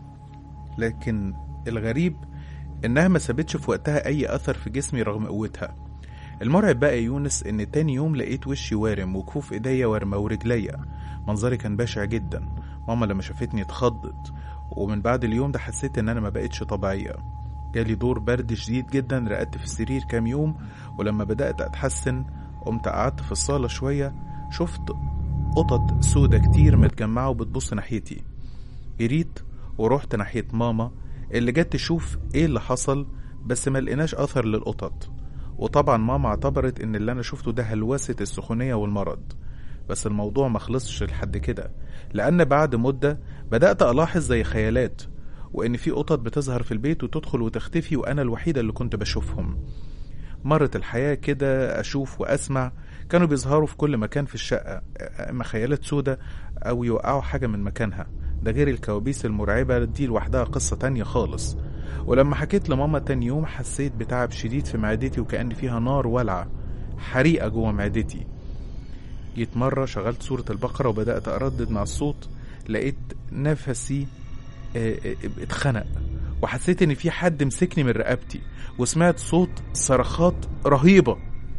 لكن الغريب إنها ما سابتش في وقتها أي أثر في جسمي رغم قوتها المرعب بقى يا يونس إن تاني يوم لقيت وشي وارم وكفوف إيديا وارمة ورجليا منظري كان بشع جدا ماما لما شافتني اتخضت ومن بعد اليوم ده حسيت إن أنا ما بقتش طبيعية جالي دور برد شديد جدا رقدت في السرير كام يوم ولما بدأت أتحسن قمت قعدت في الصالة شوية شفت قطط سودة كتير متجمعة وبتبص ناحيتي جريت ورحت ناحية ماما اللي جت تشوف ايه اللي حصل بس ما لقيناش أثر للقطط وطبعا ماما اعتبرت ان اللي انا شفته ده هلوسة السخونية والمرض بس الموضوع ما خلصش لحد كده لأن بعد مدة بدأت ألاحظ زي خيالات وإن في قطط بتظهر في البيت وتدخل وتختفي وأنا الوحيدة اللي كنت بشوفهم مرت الحياة كده أشوف وأسمع كانوا بيظهروا في كل مكان في الشقة إما خيالات سودة أو يوقعوا حاجة من مكانها ده غير الكوابيس المرعبة دي لوحدها قصة تانية خالص ولما حكيت لماما تاني يوم حسيت بتعب شديد في معدتي وكأن فيها نار والعة حريقة جوه معدتي جيت مرة شغلت سورة البقرة وبدأت أردد مع الصوت لقيت نفسي اه اه اتخنق وحسيت ان في حد مسكني من رقبتي وسمعت صوت صرخات رهيبة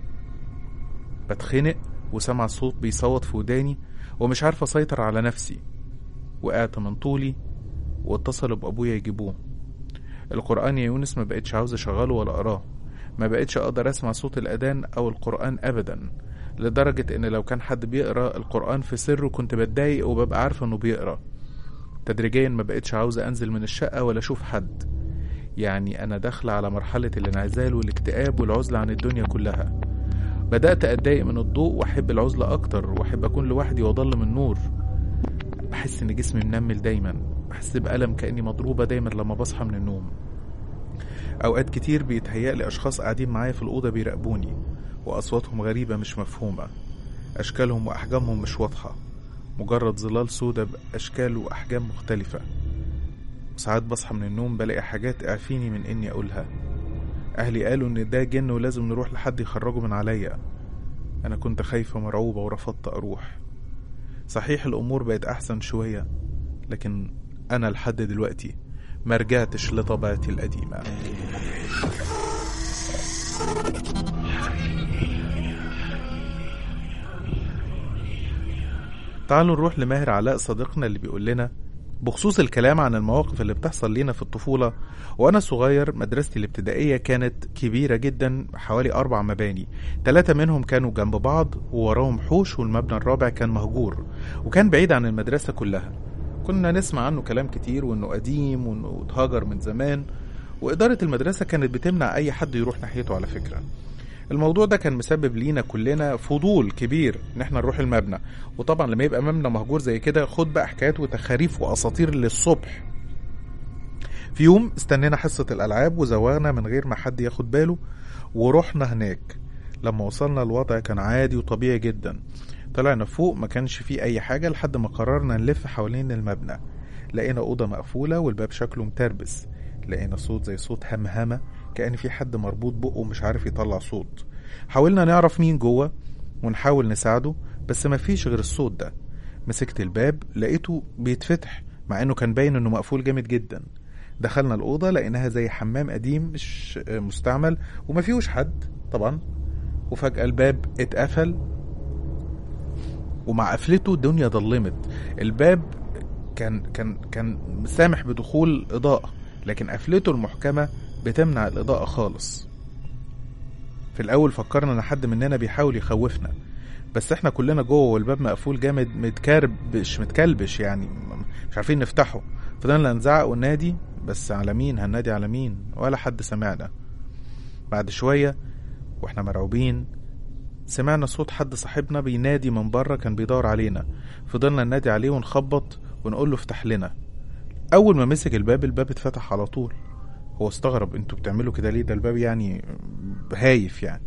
بتخنق وسمع صوت بيصوت في وداني ومش عارف اسيطر على نفسي وقعت من طولي واتصلوا بابويا يجيبوه القرآن يا يونس ما بقتش عاوز اشغله ولا اقراه ما بقتش اقدر اسمع صوت الاذان او القرآن ابدا لدرجة ان لو كان حد بيقرا القرآن في سره كنت بتضايق وببقى عارفة انه بيقرا تدريجيا ما بقتش عاوزة انزل من الشقة ولا اشوف حد يعني انا داخلة على مرحلة الانعزال والاكتئاب والعزلة عن الدنيا كلها بدأت أتضايق من الضوء وأحب العزلة أكتر وأحب أكون لوحدي وأضل من نور بحس إن جسمي منمل دايما بحس بألم كأني مضروبة دايما لما بصحى من النوم أوقات كتير بيتهيألي أشخاص قاعدين معايا في الأوضة بيراقبوني وأصواتهم غريبة مش مفهومة أشكالهم وأحجامهم مش واضحة مجرد ظلال سودة بأشكال وأحجام مختلفة وساعات بصحى من النوم بلاقي حاجات اعفيني من إني أقولها أهلي قالوا إن ده جن ولازم نروح لحد يخرجه من عليا أنا كنت خايفة مرعوبة ورفضت أروح صحيح الأمور بقت أحسن شوية لكن أنا لحد دلوقتي ما رجعتش لطبيعتي القديمة تعالوا نروح لماهر علاء صديقنا اللي بيقول لنا بخصوص الكلام عن المواقف اللي بتحصل لينا في الطفولة وأنا صغير مدرستي الابتدائية كانت كبيرة جدا حوالي أربع مباني ثلاثة منهم كانوا جنب بعض ووراهم حوش والمبنى الرابع كان مهجور وكان بعيد عن المدرسة كلها كنا نسمع عنه كلام كتير وإنه قديم وإنه اتهجر من زمان وإدارة المدرسة كانت بتمنع أي حد يروح ناحيته على فكرة الموضوع ده كان مسبب لينا كلنا فضول كبير ان احنا نروح المبنى وطبعا لما يبقى مبنى مهجور زي كده خد بقى حكايات وتخاريف واساطير للصبح في يوم استنينا حصة الألعاب وزوغنا من غير ما حد ياخد باله ورحنا هناك لما وصلنا الوضع كان عادي وطبيعي جدا طلعنا فوق ما كانش فيه أي حاجة لحد ما قررنا نلف حوالين المبنى لقينا أوضة مقفولة والباب شكله متربس لقينا صوت زي صوت همهمة كأن في حد مربوط بقه ومش عارف يطلع صوت حاولنا نعرف مين جوه ونحاول نساعده بس مفيش غير الصوت ده مسكت الباب لقيته بيتفتح مع انه كان باين انه مقفول جامد جدا دخلنا الأوضة لقيناها زي حمام قديم مش مستعمل وما فيهوش حد طبعا وفجأة الباب اتقفل ومع قفلته الدنيا ضلمت الباب كان كان كان سامح بدخول إضاءة لكن قفلته المحكمة بتمنع الإضاءة خالص في الأول فكرنا إن حد مننا بيحاول يخوفنا بس احنا كلنا جوه والباب مقفول جامد متكربش متكلبش يعني مش عارفين نفتحه فضلنا نزعق وننادي بس على مين هننادي على مين ولا حد سمعنا بعد شوية واحنا مرعوبين سمعنا صوت حد صاحبنا بينادي من بره كان بيدور علينا فضلنا ننادي عليه ونخبط ونقول له افتح لنا اول ما مسك الباب الباب اتفتح على طول هو استغرب انتوا بتعملوا كده ليه ده الباب يعني هايف يعني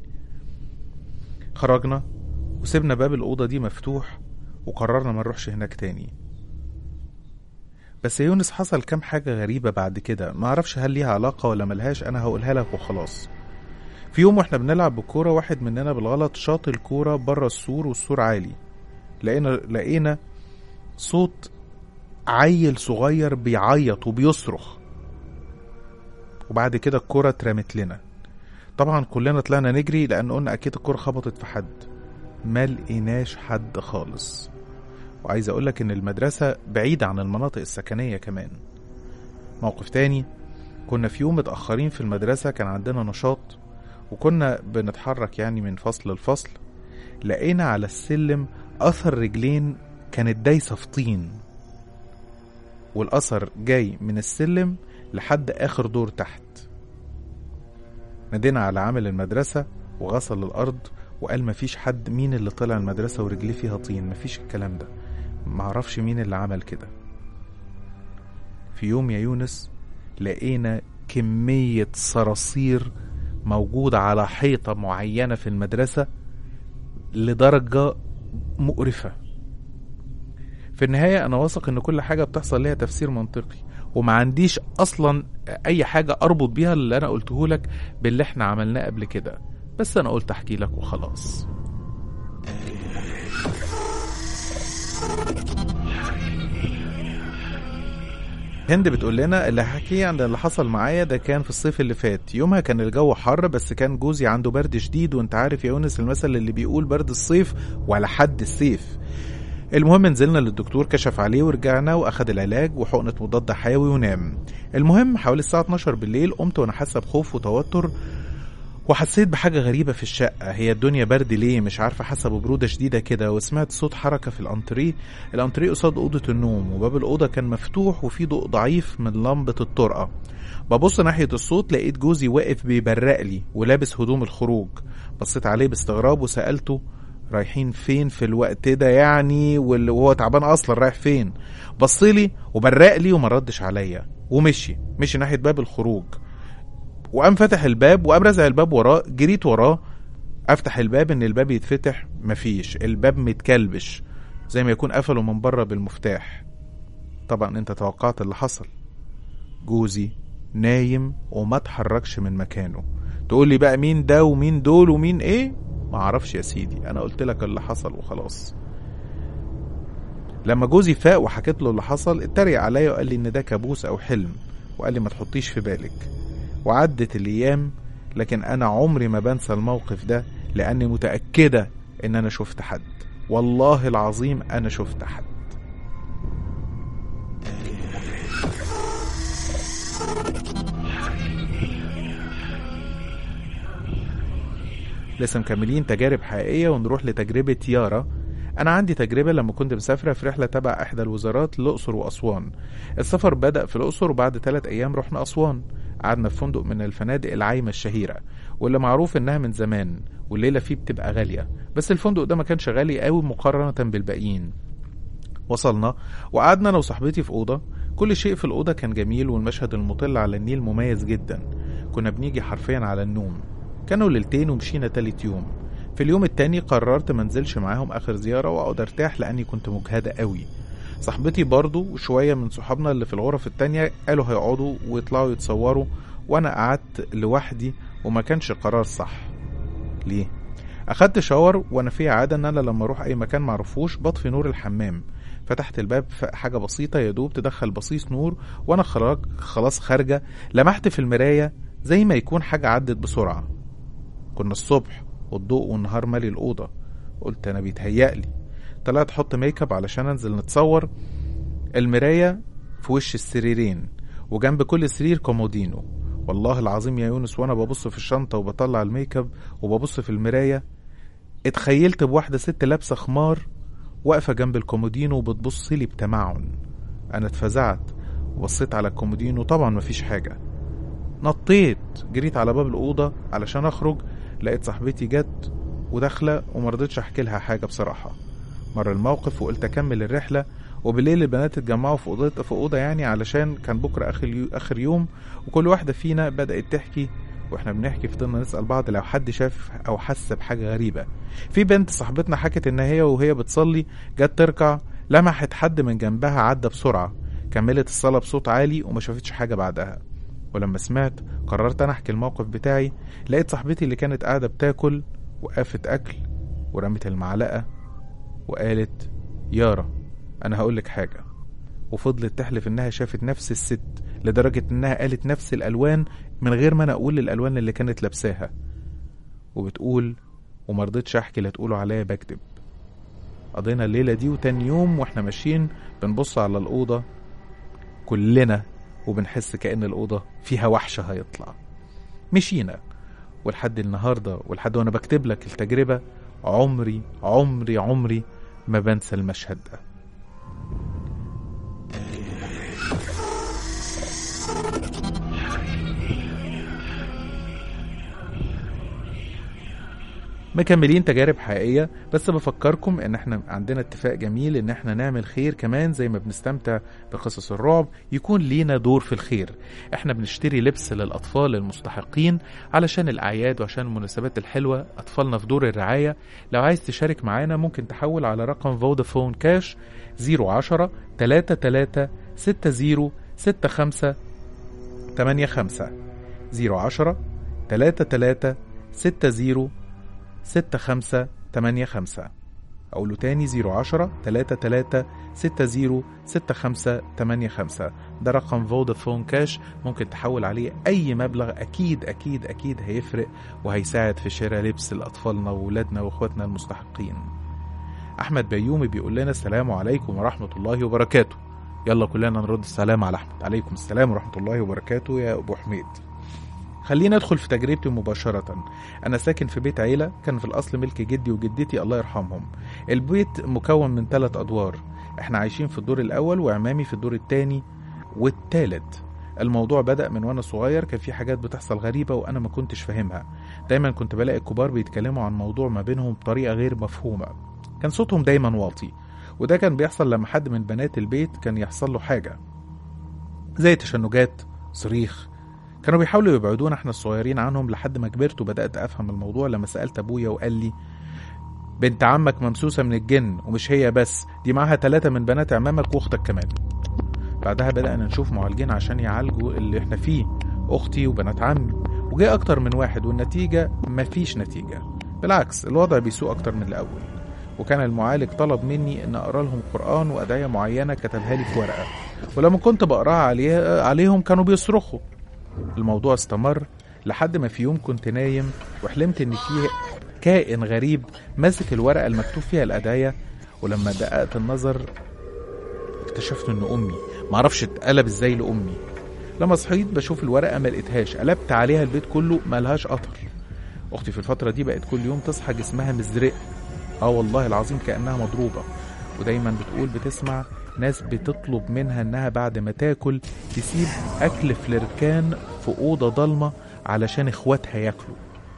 خرجنا وسيبنا باب الأوضة دي مفتوح وقررنا ما نروحش هناك تاني بس يا يونس حصل كام حاجة غريبة بعد كده ما اعرفش هل ليها علاقة ولا ملهاش أنا هقولها لك وخلاص في يوم واحنا بنلعب بالكورة واحد مننا بالغلط شاط الكورة بره السور والسور عالي لقينا لقينا صوت عيل صغير بيعيط وبيصرخ وبعد كده الكرة اترمت لنا طبعا كلنا طلعنا نجري لأن قلنا أكيد الكرة خبطت في حد ما لقيناش حد خالص وعايز أقولك إن المدرسة بعيدة عن المناطق السكنية كمان موقف تاني كنا في يوم متأخرين في المدرسة كان عندنا نشاط وكنا بنتحرك يعني من فصل لفصل لقينا على السلم أثر رجلين كانت دايسة في طين والأثر جاي من السلم لحد آخر دور تحت نادينا على عامل المدرسة وغسل الأرض وقال مفيش حد مين اللي طلع المدرسة ورجليه فيها طين مفيش الكلام ده معرفش مين اللي عمل كده في يوم يا يونس لقينا كمية صراصير موجودة على حيطة معينة في المدرسة لدرجة مقرفة في النهاية أنا واثق إن كل حاجة بتحصل ليها تفسير منطقي وما عنديش أصلا أي حاجة أربط بيها اللي أنا قلته لك باللي إحنا عملناه قبل كده بس أنا قلت أحكي لك وخلاص هند بتقول لنا اللي هحكيه عن اللي حصل معايا ده كان في الصيف اللي فات يومها كان الجو حر بس كان جوزي عنده برد شديد وانت عارف يا يونس المثل اللي بيقول برد الصيف ولا حد السيف المهم نزلنا للدكتور كشف عليه ورجعنا واخد العلاج وحقنة مضاد حيوي ونام المهم حوالي الساعة 12 بالليل قمت وانا حاسة بخوف وتوتر وحسيت بحاجة غريبة في الشقة هي الدنيا برد ليه مش عارفة حاسة ببرودة شديدة كده وسمعت صوت حركة في الأنتريه الأنتريه قصاد أوضة النوم وباب الأوضة كان مفتوح وفي ضوء ضعيف من لمبة الطرقة ببص ناحية الصوت لقيت جوزي واقف بيبرق لي ولابس هدوم الخروج بصيت عليه باستغراب وسألته رايحين فين في الوقت ده يعني وهو تعبان اصلا رايح فين بصلي وبرق لي وما ردش عليا ومشي مشي ناحيه باب الخروج وقام فتح الباب وقام رزع الباب وراه جريت وراه افتح الباب ان الباب يتفتح مفيش الباب متكلبش زي ما يكون قفله من بره بالمفتاح طبعا انت توقعت اللي حصل جوزي نايم وما اتحركش من مكانه تقول لي بقى مين ده ومين دول ومين ايه ما اعرفش يا سيدي انا قلت لك اللي حصل وخلاص لما جوزي فاق وحكيت له اللي حصل اتريق عليا وقال لي ان ده كابوس او حلم وقال لي ما تحطيش في بالك وعدت الايام لكن انا عمري ما بنسى الموقف ده لاني متاكده ان انا شفت حد والله العظيم انا شفت حد لسه مكملين تجارب حقيقية ونروح لتجربة يارا أنا عندي تجربة لما كنت مسافرة في رحلة تبع إحدى الوزارات للأقصر وأسوان السفر بدأ في الأقصر وبعد ثلاث أيام رحنا أسوان قعدنا في فندق من الفنادق العايمة الشهيرة واللي معروف إنها من زمان والليلة فيه بتبقى غالية بس الفندق ده ما كانش غالي قوي مقارنة بالباقيين وصلنا وقعدنا أنا وصاحبتي في أوضة كل شيء في الأوضة كان جميل والمشهد المطل على النيل مميز جدا كنا بنيجي حرفيا على النوم كانوا ليلتين ومشينا تالت يوم في اليوم التاني قررت منزلش معاهم اخر زيارة واقعد ارتاح لاني كنت مجهدة قوي صاحبتي برضو وشوية من صحابنا اللي في الغرف التانية قالوا هيقعدوا ويطلعوا يتصوروا وانا قعدت لوحدي وما كانش قرار صح ليه اخدت شاور وانا في عادة ان انا لما اروح اي مكان معرفوش بطفي نور الحمام فتحت الباب في حاجة بسيطة يا دوب تدخل بصيص نور وانا خلاص خلاص خارجة لمحت في المراية زي ما يكون حاجة عدت بسرعة كنا الصبح والضوء والنهار مالي الأوضة قلت أنا بيتهيألي طلعت أحط ميك اب علشان أنزل نتصور المراية في وش السريرين وجنب كل سرير كومودينو والله العظيم يا يونس وانا ببص في الشنطة وبطلع الميك اب وببص في المراية اتخيلت بواحدة ست لابسة خمار واقفة جنب الكومودينو وبتبص لي بتمعن انا اتفزعت وبصيت على الكومودينو طبعا مفيش حاجة نطيت جريت على باب الأوضة علشان أخرج لقيت صاحبتي جت وداخلة ومرضتش أحكي لها حاجة بصراحة مر الموقف وقلت أكمل الرحلة وبالليل البنات اتجمعوا في أوضة في أوضة يعني علشان كان بكرة آخر يو- آخر يوم وكل واحدة فينا بدأت تحكي واحنا بنحكي فضلنا نسأل بعض لو حد شاف أو حس بحاجة غريبة في بنت صاحبتنا حكت إن هي وهي بتصلي جت تركع لمحت حد من جنبها عدى بسرعة كملت الصلاة بصوت عالي وما شافتش حاجة بعدها ولما سمعت قررت أنا أحكي الموقف بتاعي لقيت صاحبتي اللي كانت قاعدة بتاكل وقفت أكل ورمت المعلقة وقالت يارا أنا هقولك حاجة وفضلت تحلف إنها شافت نفس الست لدرجة إنها قالت نفس الألوان من غير ما أنا أقول الألوان اللي كانت لابساها وبتقول ومرضتش أحكي لا تقولوا عليا بكذب قضينا الليلة دي وتاني يوم واحنا ماشيين بنبص على الأوضة كلنا وبنحس كأن الأوضة فيها وحش هيطلع مشينا ولحد النهاردة ولحد وأنا بكتب لك التجربة عمري عمري عمري ما بنسى المشهد ده مكملين تجارب حقيقية بس بفكركم ان احنا عندنا اتفاق جميل ان احنا نعمل خير كمان زي ما بنستمتع بقصص الرعب يكون لينا دور في الخير احنا بنشتري لبس للاطفال المستحقين علشان الاعياد وعشان المناسبات الحلوة اطفالنا في دور الرعاية لو عايز تشارك معانا ممكن تحول على رقم فودافون كاش 010 33 60 65 85 010 33 60 ستة خمسة تمانية خمسة أقوله تاني زيرو عشرة تلاتة تلاتة ستة زيرو ستة خمسة تمانية خمسة ده رقم فودافون كاش ممكن تحول عليه أي مبلغ أكيد أكيد أكيد هيفرق وهيساعد في شراء لبس لأطفالنا وولادنا وإخواتنا المستحقين أحمد بيومي بيقول لنا السلام عليكم ورحمة الله وبركاته يلا كلنا نرد السلام على أحمد عليكم السلام ورحمة الله وبركاته يا أبو حميد خلينا ادخل في تجربتي مباشرة أنا ساكن في بيت عيلة كان في الأصل ملك جدي وجدتي الله يرحمهم البيت مكون من ثلاث أدوار احنا عايشين في الدور الأول وعمامي في الدور الثاني والثالث الموضوع بدأ من وأنا صغير كان في حاجات بتحصل غريبة وأنا ما كنتش فاهمها دايما كنت بلاقي الكبار بيتكلموا عن موضوع ما بينهم بطريقة غير مفهومة كان صوتهم دايما واطي وده كان بيحصل لما حد من بنات البيت كان يحصل له حاجة زي تشنجات صريخ كانوا بيحاولوا يبعدونا احنا الصغيرين عنهم لحد ما كبرت وبدأت أفهم الموضوع لما سألت أبويا وقال لي بنت عمك ممسوسة من الجن ومش هي بس دي معاها ثلاثة من بنات عمامك وأختك كمان بعدها بدأنا نشوف معالجين عشان يعالجوا اللي احنا فيه أختي وبنات عمي وجاء أكتر من واحد والنتيجة مفيش نتيجة بالعكس الوضع بيسوء أكتر من الأول وكان المعالج طلب مني ان اقرا لهم قران وادعيه معينه كتبها لي في ورقه ولما كنت بقراها عليه عليهم كانوا بيصرخوا الموضوع استمر لحد ما في يوم كنت نايم وحلمت ان في كائن غريب ماسك الورقه المكتوب فيها الادعيه ولما دققت النظر اكتشفت ان امي معرفش اتقلب ازاي لامي لما صحيت بشوف الورقه ما لقيتهاش قلبت عليها البيت كله ملهاش قطر اختي في الفتره دي بقت كل يوم تصحى جسمها مزرق اه والله العظيم كانها مضروبه ودايما بتقول بتسمع ناس بتطلب منها انها بعد ما تاكل تسيب اكل في الركان في اوضه ضلمه علشان اخواتها ياكلوا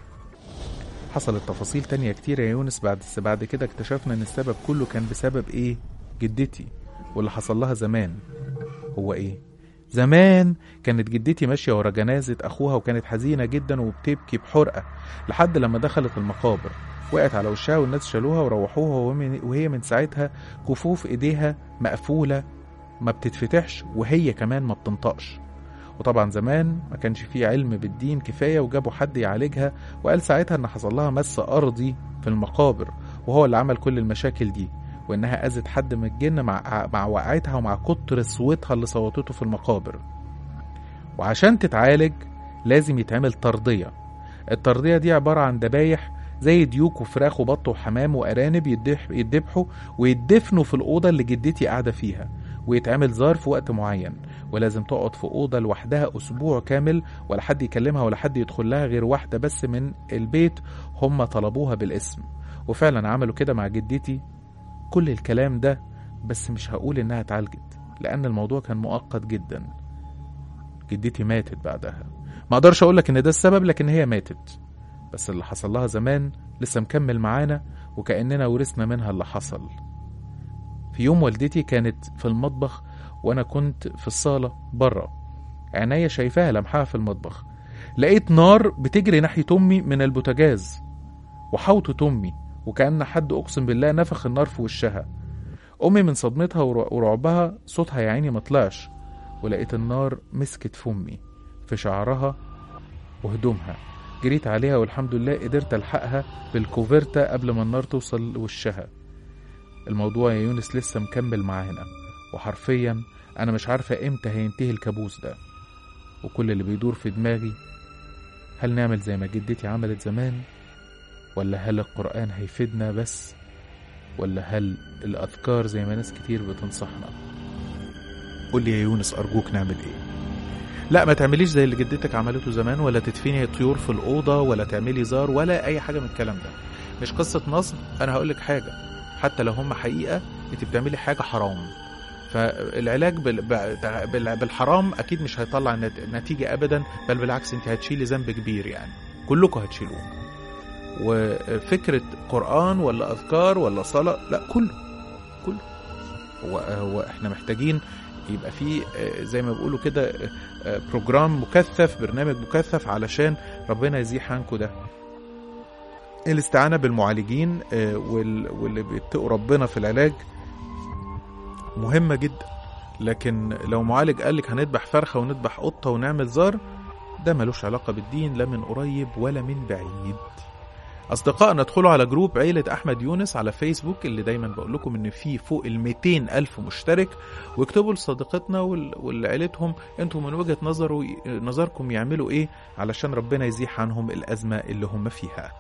حصلت تفاصيل تانية كتير يا يونس بعد بس بعد كده اكتشفنا ان السبب كله كان بسبب ايه جدتي واللي حصل لها زمان هو ايه زمان كانت جدتي ماشية ورا جنازة أخوها وكانت حزينة جدا وبتبكي بحرقة لحد لما دخلت المقابر وقعت على وشها والناس شالوها وروحوها ومن- وهي من ساعتها كفوف ايديها مقفولة ما بتتفتحش وهي كمان ما بتنطقش وطبعا زمان ما كانش فيه علم بالدين كفاية وجابوا حد يعالجها وقال ساعتها ان حصل لها مس أرضي في المقابر وهو اللي عمل كل المشاكل دي وانها اذت حد من الجن مع مع وقعتها ومع كتر صوتها اللي صوتته في المقابر وعشان تتعالج لازم يتعمل ترضية الترضية دي عبارة عن دبايح زي ديوك وفراخ وبط وحمام وأرانب يدح- يدبحوا ويدفنوا في الأوضة اللي جدتي قاعدة فيها ويتعمل زار في وقت معين ولازم تقعد في أوضة لوحدها أسبوع كامل ولا حد يكلمها ولا حد يدخل لها غير واحدة بس من البيت هم طلبوها بالاسم وفعلا عملوا كده مع جدتي كل الكلام ده بس مش هقول إنها اتعالجت لأن الموضوع كان مؤقت جدا جدتي ماتت بعدها ما اقدرش اقولك ان ده السبب لكن هي ماتت بس اللي حصل لها زمان لسه مكمل معانا وكأننا ورثنا منها اللي حصل في يوم والدتي كانت في المطبخ وانا كنت في الصالة بره عينيا شايفاها لمحها في المطبخ لقيت نار بتجري ناحية امي من البوتاجاز وحوطت امي وكأن حد اقسم بالله نفخ النار في وشها امي من صدمتها ور- ورعبها صوتها يا عيني مطلعش ولقيت النار مسكت في امي في شعرها وهدومها جريت عليها والحمد لله قدرت الحقها بالكوفرتا قبل ما النار توصل لوشها الموضوع يا يونس لسه مكمل معانا وحرفيا انا مش عارفه امتى هينتهي الكابوس ده وكل اللي بيدور في دماغي هل نعمل زي ما جدتي عملت زمان ولا هل القرآن هيفيدنا بس ولا هل الأذكار زي ما ناس كتير بتنصحنا قول لي يا يونس أرجوك نعمل إيه لا ما تعمليش زي اللي جدتك عملته زمان ولا تدفني طيور في الأوضة ولا تعملي زار ولا أي حاجة من الكلام ده مش قصة نصب أنا هقولك حاجة حتى لو هم حقيقة أنت بتعملي حاجة حرام فالعلاج بال... بال... بالحرام أكيد مش هيطلع نت- نتيجة أبدا بل بالعكس أنت هتشيلي ذنب كبير يعني كلكم هتشيلوه وفكرة قرآن ولا أذكار ولا صلاة لا كله كله هو, هو احنا محتاجين يبقى في آه، زي ما بيقولوا كده آه، آه، بروجرام مكثف برنامج مكثف علشان ربنا يزيح عنكم ده الاستعانة بالمعالجين آه، وال- واللي بيتقوا ربنا في العلاج مهمة جدا لكن لو معالج قالك هنذبح فرخة ونذبح قطة ونعمل زار ده ملوش علاقة بالدين لا من قريب ولا من بعيد أصدقائنا ادخلوا على جروب عيلة أحمد يونس على فيسبوك اللي دايما بقول لكم إن فيه فوق ال 200 ألف مشترك واكتبوا لصديقتنا وال- ولعيلتهم انتوا من وجهة نظره نظركم يعملوا إيه علشان ربنا يزيح عنهم الأزمة اللي هم فيها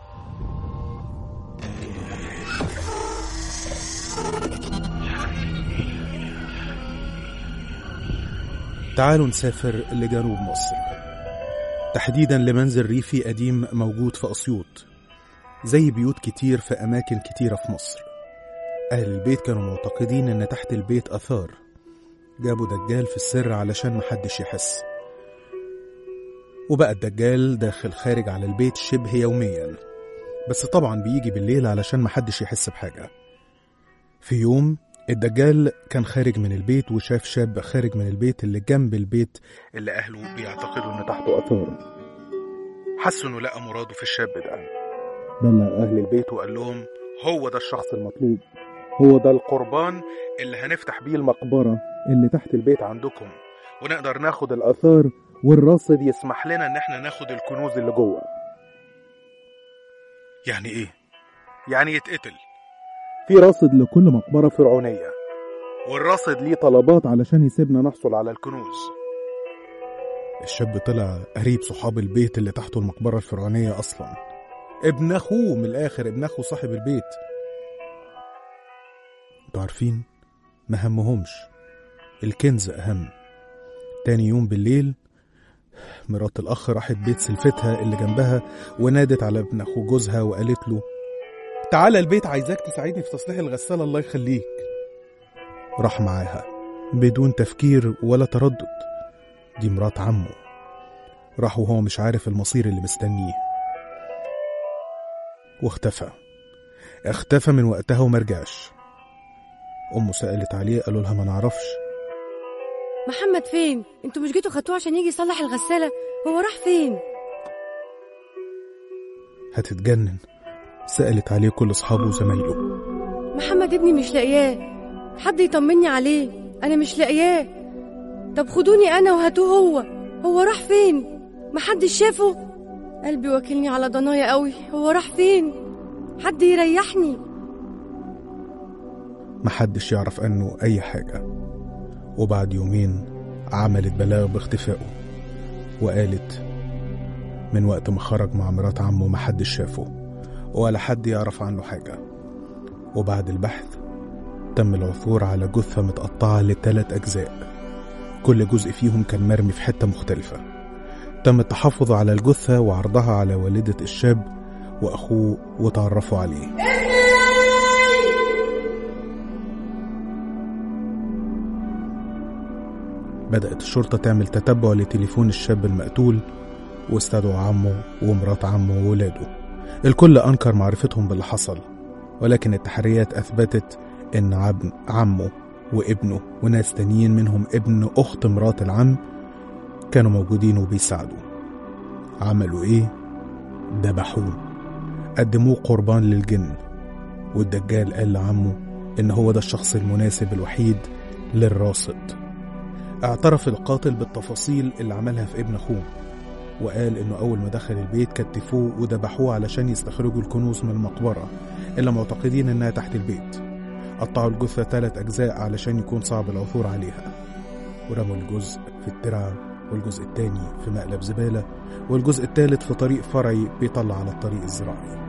تعالوا نسافر لجنوب مصر تحديدا لمنزل ريفي قديم موجود في أسيوط زي بيوت كتير في أماكن كتيرة في مصر أهل البيت كانوا معتقدين إن تحت البيت أثار جابوا دجال في السر علشان محدش يحس وبقى الدجال داخل خارج على البيت شبه يوميا بس طبعا بيجي بالليل علشان محدش يحس بحاجة في يوم الدجال كان خارج من البيت وشاف شاب خارج من البيت اللي جنب البيت اللي أهله بيعتقدوا إن تحته آثار حسوا إنه لقى مراده في الشاب ده بلغ أهل البيت وقال لهم هو ده الشخص المطلوب هو ده القربان اللي هنفتح بيه المقبرة اللي تحت البيت عندكم ونقدر ناخد الآثار والراصد يسمح لنا إن احنا ناخد الكنوز اللي جوه يعني إيه؟ يعني يتقتل في راصد لكل مقبرة فرعونية والراصد ليه طلبات علشان يسيبنا نحصل على الكنوز الشاب طلع قريب صحاب البيت اللي تحته المقبرة الفرعونية أصلا ابن أخوه من الآخر ابن أخو صاحب البيت انتوا عارفين ما همهمش الكنز أهم تاني يوم بالليل مرات الأخ راحت بيت سلفتها اللي جنبها ونادت على ابن أخو جوزها وقالت له تعالى البيت عايزاك تساعدني في تصليح الغسالة الله يخليك راح معاها بدون تفكير ولا تردد دي مرات عمه راح وهو مش عارف المصير اللي مستنيه واختفى اختفى من وقتها ومرجعش أمه سألت عليه قالوا لها ما نعرفش محمد فين انتوا مش جيتوا خدتوه عشان يجي يصلح الغسالة هو راح فين هتتجنن سألت عليه كل أصحابه وزمايله محمد ابني مش لاقياه حد يطمني عليه انا مش لاقياه طب خدوني انا وهاتوه هو هو راح فين محدش شافه قلبي واكلني على ضنايا قوي هو راح فين حد يريحني محدش يعرف عنه أي حاجة وبعد يومين عملت بلاغ باختفائه وقالت من وقت ما خرج مع مرات عمه محدش شافه ولا حد يعرف عنه حاجة وبعد البحث تم العثور على جثة متقطعة لثلاث أجزاء كل جزء فيهم كان مرمي في حتة مختلفة تم التحفظ على الجثة وعرضها على والدة الشاب وأخوه وتعرفوا عليه بدأت الشرطة تعمل تتبع لتليفون الشاب المقتول واستدعوا عمه ومرات عمه وولاده الكل أنكر معرفتهم باللي حصل ولكن التحريات أثبتت إن عم عمه وابنه وناس تانيين منهم ابن أخت مرات العم كانوا موجودين وبيساعدوا عملوا إيه؟ ذبحوه قدموه قربان للجن والدجال قال لعمه إن هو ده الشخص المناسب الوحيد للراصد اعترف القاتل بالتفاصيل اللي عملها في ابن أخوه وقال إنه أول ما دخل البيت كتفوه وذبحوه علشان يستخرجوا الكنوز من المقبرة اللي معتقدين إنها تحت البيت قطعوا الجثة ثلاث أجزاء علشان يكون صعب العثور عليها ورموا الجزء في الترعة والجزء التاني في مقلب زبالة والجزء التالت في طريق فرعي بيطلع على الطريق الزراعي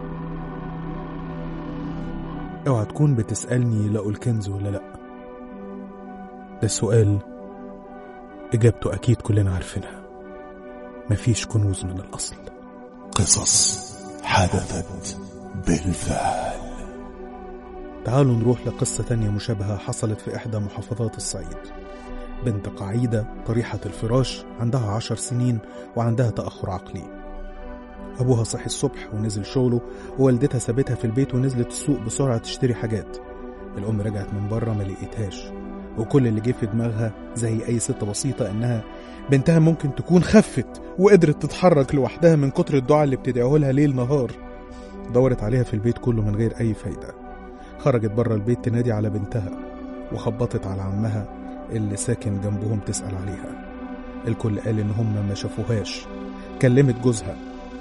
اوعى تكون بتسألني لقوا الكنز ولا لأ ده السؤال إجابته أكيد كلنا عارفينها مفيش كنوز من الأصل قصص حدثت بالفعل تعالوا نروح لقصة تانية مشابهة حصلت في إحدى محافظات الصعيد بنت قعيدة طريحة الفراش عندها عشر سنين وعندها تأخر عقلي أبوها صحي الصبح ونزل شغله ووالدتها سابتها في البيت ونزلت السوق بسرعة تشتري حاجات الأم رجعت من بره ما لقيتهاش وكل اللي جه في دماغها زي أي ست بسيطة إنها بنتها ممكن تكون خفت وقدرت تتحرك لوحدها من كتر الدعاء اللي بتدعيه لها ليل نهار دورت عليها في البيت كله من غير أي فايدة خرجت بره البيت تنادي على بنتها وخبطت على عمها اللي ساكن جنبهم تسأل عليها الكل قال إن هم ما شافوهاش كلمت جوزها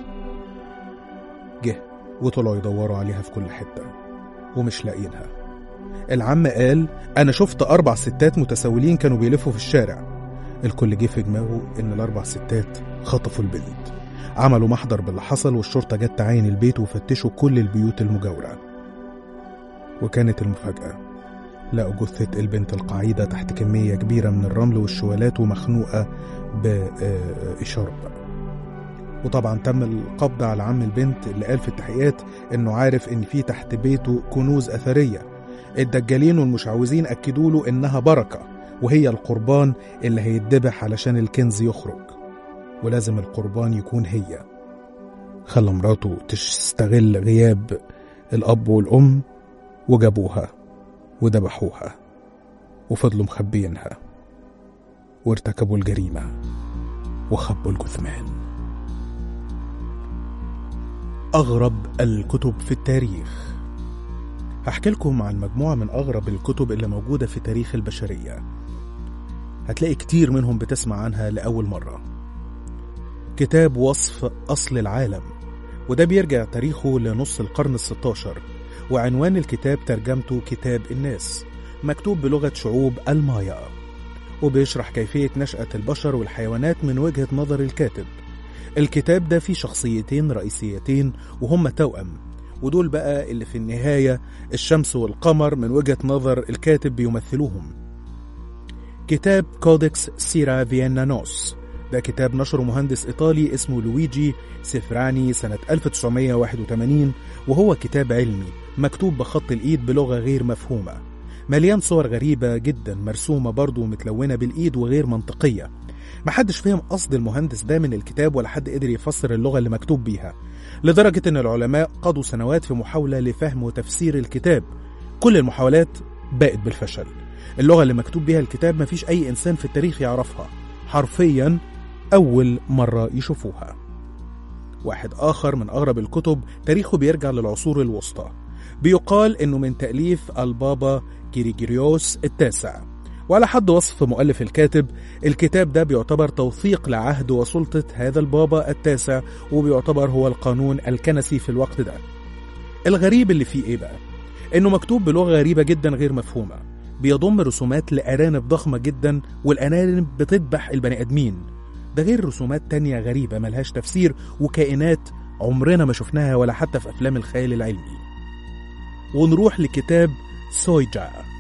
جه وطلعوا يدوروا عليها في كل حتة ومش لاقيينها العم قال أنا شفت أربع ستات متسولين كانوا بيلفوا في الشارع الكل جه في دماغه إن الأربع ستات خطفوا البنت عملوا محضر باللي حصل والشرطة جت تعاين البيت وفتشوا كل البيوت المجاورة وكانت المفاجأة لقوا جثة البنت القعيدة تحت كمية كبيرة من الرمل والشوالات ومخنوقة بإشارب وطبعا تم القبض على عم البنت اللي قال في التحقيقات انه عارف ان في تحت بيته كنوز اثريه الدجالين والمشعوذين اكدوا له انها بركه وهي القربان اللي هيتذبح علشان الكنز يخرج ولازم القربان يكون هي خلى مراته تستغل غياب الاب والام وجابوها وذبحوها وفضلوا مخبيينها وارتكبوا الجريمه وخبوا الجثمان أغرب الكتب في التاريخ هحكي لكم عن مجموعة من أغرب الكتب اللي موجودة في تاريخ البشرية هتلاقي كتير منهم بتسمع عنها لأول مرة كتاب وصف أصل العالم وده بيرجع تاريخه لنص القرن الستاشر وعنوان الكتاب ترجمته كتاب الناس مكتوب بلغة شعوب المايا وبيشرح كيفية نشأة البشر والحيوانات من وجهة نظر الكاتب الكتاب ده فيه شخصيتين رئيسيتين وهم توأم ودول بقى اللي في النهاية الشمس والقمر من وجهة نظر الكاتب بيمثلوهم كتاب كودكس سيرا فيينانوس ده كتاب نشره مهندس إيطالي اسمه لويجي سيفراني سنة 1981 وهو كتاب علمي مكتوب بخط الإيد بلغة غير مفهومة مليان صور غريبة جدا مرسومة برضه ومتلونة بالإيد وغير منطقية محدش فهم قصد المهندس ده من الكتاب ولا حد قدر يفسر اللغة اللي مكتوب بيها لدرجة ان العلماء قضوا سنوات في محاولة لفهم وتفسير الكتاب كل المحاولات باءت بالفشل اللغة اللي مكتوب بيها الكتاب مفيش أي إنسان في التاريخ يعرفها حرفيا أول مرة يشوفوها واحد آخر من أغرب الكتب تاريخه بيرجع للعصور الوسطى بيقال إنه من تأليف البابا كيريجيريوس التاسع وعلى حد وصف مؤلف الكاتب الكتاب ده بيعتبر توثيق لعهد وسلطة هذا البابا التاسع وبيعتبر هو القانون الكنسي في الوقت ده الغريب اللي فيه ايه بقى انه مكتوب بلغة غريبة جدا غير مفهومة بيضم رسومات لأرانب ضخمة جدا والأرانب بتذبح البني آدمين ده غير رسومات تانية غريبة ملهاش تفسير وكائنات عمرنا ما شفناها ولا حتى في أفلام الخيال العلمي ونروح لكتاب سويجا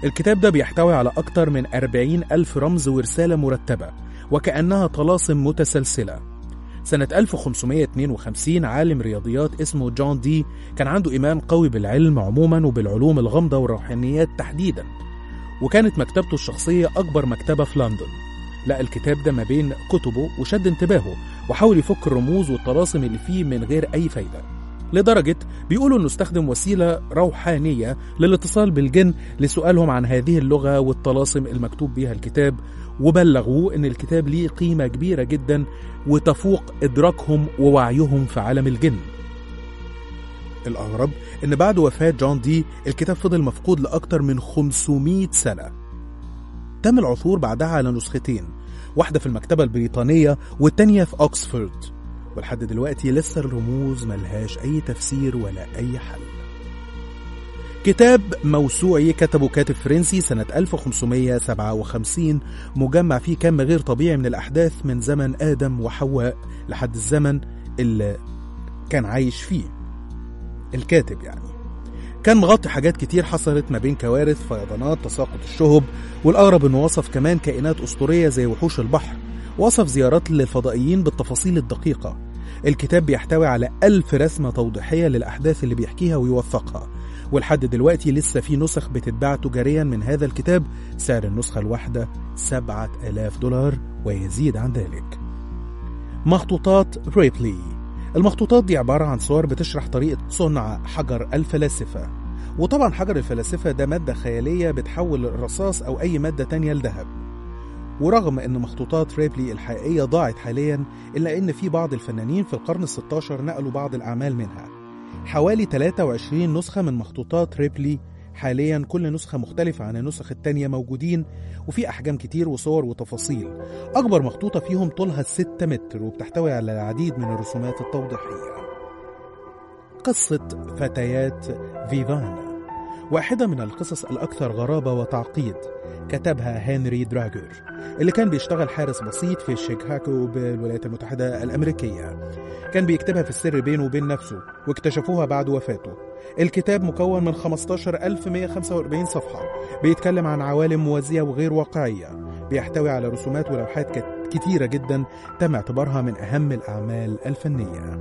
الكتاب ده بيحتوي على أكتر من 40 ألف رمز ورسالة مرتبة وكأنها طلاسم متسلسلة سنة 1552 عالم رياضيات اسمه جون دي كان عنده إيمان قوي بالعلم عموما وبالعلوم الغامضة والروحانيات تحديدا وكانت مكتبته الشخصية أكبر مكتبة في لندن لقى الكتاب ده ما بين كتبه وشد انتباهه وحاول يفك الرموز والطلاسم اللي فيه من غير أي فايدة لدرجة بيقولوا إنه استخدم وسيلة روحانية للاتصال بالجن لسؤالهم عن هذه اللغة والطلاسم المكتوب بها الكتاب وبلغوه إن الكتاب ليه قيمة كبيرة جدا وتفوق إدراكهم ووعيهم في عالم الجن الأغرب إن بعد وفاة جون دي الكتاب فضل مفقود لأكتر من 500 سنة تم العثور بعدها على نسختين واحدة في المكتبة البريطانية والتانية في أكسفورد ولحد دلوقتي لسه الرموز ملهاش أي تفسير ولا أي حل كتاب موسوعي كتبه كاتب فرنسي سنة 1557 مجمع فيه كم غير طبيعي من الأحداث من زمن آدم وحواء لحد الزمن اللي كان عايش فيه الكاتب يعني كان مغطي حاجات كتير حصلت ما بين كوارث فيضانات تساقط الشهب والأغرب إنه وصف كمان كائنات أسطورية زي وحوش البحر وصف زيارات للفضائيين بالتفاصيل الدقيقة الكتاب بيحتوي على ألف رسمة توضيحية للأحداث اللي بيحكيها ويوثقها ولحد دلوقتي لسه في نسخ بتتباع تجاريا من هذا الكتاب سعر النسخة الواحدة سبعة ألاف دولار ويزيد عن ذلك مخطوطات ريبلي المخطوطات دي عبارة عن صور بتشرح طريقة صنع حجر الفلاسفة وطبعا حجر الفلاسفة ده مادة خيالية بتحول الرصاص أو أي مادة تانية لذهب ورغم أن مخطوطات ريبلي الحقيقية ضاعت حاليا إلا أن في بعض الفنانين في القرن الستاشر نقلوا بعض الأعمال منها حوالي 23 نسخة من مخطوطات ريبلي حاليا كل نسخة مختلفة عن النسخ التانية موجودين وفي أحجام كتير وصور وتفاصيل أكبر مخطوطة فيهم طولها 6 متر وبتحتوي على العديد من الرسومات التوضيحية قصة فتيات فيفان واحدة من القصص الأكثر غرابة وتعقيد كتبها هنري دراجر اللي كان بيشتغل حارس بسيط في شيكاغو بالولايات المتحدة الأمريكية كان بيكتبها في السر بينه وبين نفسه واكتشفوها بعد وفاته الكتاب مكون من 15145 صفحة بيتكلم عن عوالم موازية وغير واقعية بيحتوي على رسومات ولوحات كت- كتيرة جدا تم اعتبارها من أهم الأعمال الفنية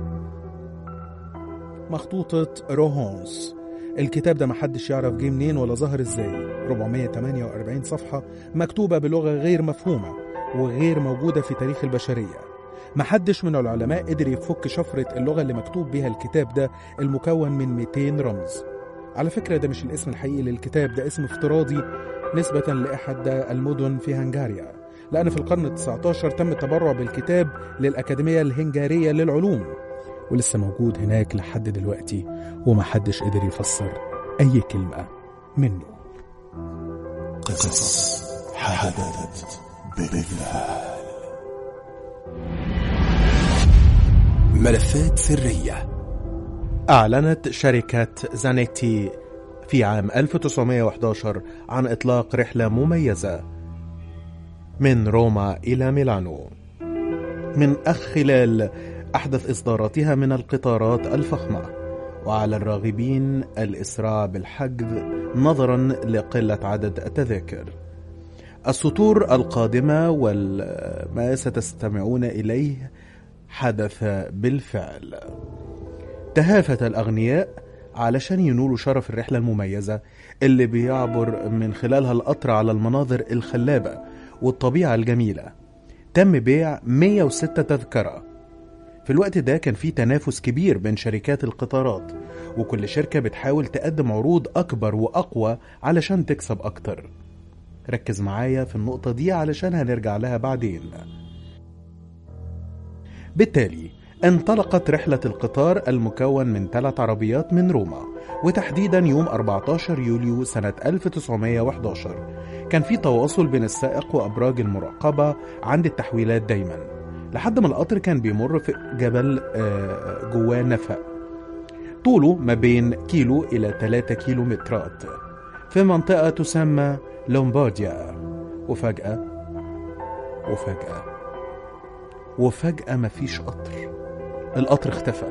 مخطوطة روهونس الكتاب ده محدش يعرف جه منين ولا ظهر ازاي 448 صفحة مكتوبة بلغة غير مفهومة وغير موجودة في تاريخ البشرية محدش من العلماء قدر يفك شفرة اللغة اللي مكتوب بيها الكتاب ده المكون من 200 رمز على فكرة ده مش الاسم الحقيقي للكتاب ده اسم افتراضي نسبة لأحد المدن في هنغاريا لأن في القرن التسعة عشر تم التبرع بالكتاب للأكاديمية الهنغارية للعلوم ولسه موجود هناك لحد دلوقتي ومحدش قدر يفسر أي كلمة منه قصص حدثت بالفعل ملفات سرية أعلنت شركة زانيتي في عام 1911 عن إطلاق رحلة مميزة من روما إلى ميلانو من أخ خلال أحدث إصداراتها من القطارات الفخمة وعلى الراغبين الإسراع بالحجز نظرا لقلة عدد التذاكر السطور القادمة وما ستستمعون إليه حدث بالفعل تهافت الأغنياء علشان ينولوا شرف الرحلة المميزة اللي بيعبر من خلالها القطر على المناظر الخلابة والطبيعة الجميلة تم بيع 106 تذكرة في الوقت ده كان في تنافس كبير بين شركات القطارات وكل شركة بتحاول تقدم عروض أكبر وأقوى علشان تكسب أكتر ركز معايا في النقطة دي علشان هنرجع لها بعدين بالتالي انطلقت رحلة القطار المكون من ثلاث عربيات من روما وتحديدا يوم 14 يوليو سنة 1911 كان في تواصل بين السائق وأبراج المراقبة عند التحويلات دايما لحد ما القطر كان بيمر في جبل آه، جواه نفق طوله ما بين كيلو إلى 3 كيلو مترات في منطقة تسمى لومبارديا وفجأة وفجأة وفجأة مفيش قطر القطر اختفى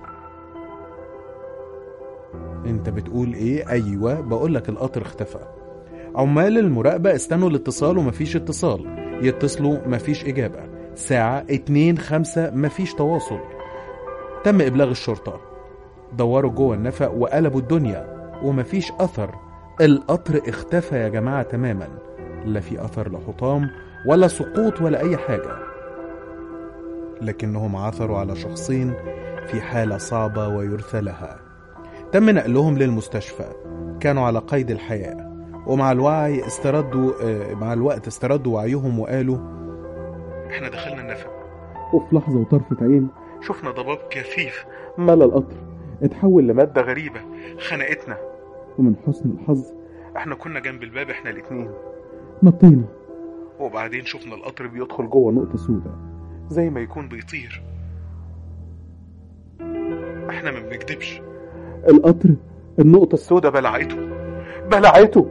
انت بتقول ايه ايوه بقولك القطر اختفى عمال المراقبة استنوا الاتصال ومفيش اتصال يتصلوا مفيش إجابة ساعة اتنين خمسة مفيش تواصل تم إبلاغ الشرطة دوروا جوه النفق وقلبوا الدنيا ومفيش أثر القطر اختفى يا جماعة تماما لا في أثر لحطام ولا سقوط ولا أي حاجة لكنهم عثروا على شخصين في حالة صعبة ويرثى لها تم نقلهم للمستشفى كانوا على قيد الحياة ومع الوعي استردوا آه، مع الوقت استردوا وعيهم وقالوا احنا دخلنا النفق وفي لحظة وطرفة عين شفنا ضباب كثيف ملا القطر اتحول لمادة غريبة خنقتنا ومن حسن الحظ احنا كنا جنب الباب احنا الاتنين نطينا وبعدين شفنا القطر بيدخل جوه نقطة سوداء زي ما يكون بيطير احنا ما بنكدبش القطر النقطة السوداء بلعته بلعته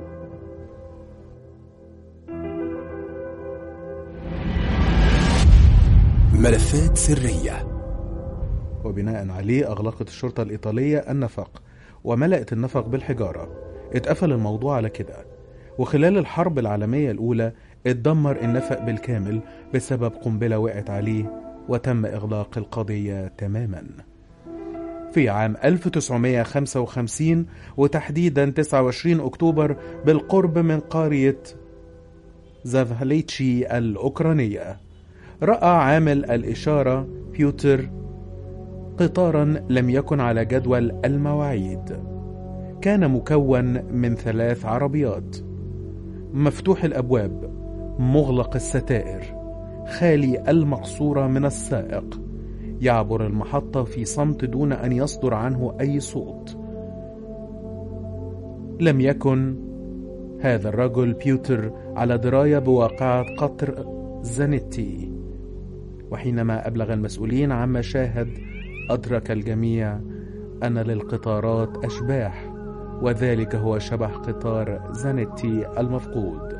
ملفات سرية وبناء عليه أغلقت الشرطة الإيطالية النفق وملأت النفق بالحجارة اتقفل الموضوع على كده وخلال الحرب العالمية الأولى اتدمر النفق بالكامل بسبب قنبلة وقعت عليه وتم إغلاق القضية تماما في عام 1955 وتحديدا 29 أكتوبر بالقرب من قرية زافاليتشي الأوكرانية رأى عامل الإشارة بيوتر قطارا لم يكن على جدول المواعيد كان مكون من ثلاث عربيات مفتوح الابواب مغلق الستائر خالي المقصوره من السائق يعبر المحطه في صمت دون ان يصدر عنه اي صوت لم يكن هذا الرجل بيوتر على درايه بواقعه قطر زانيتي وحينما ابلغ المسؤولين عما شاهد أدرك الجميع أن للقطارات أشباح وذلك هو شبح قطار زانيتي المفقود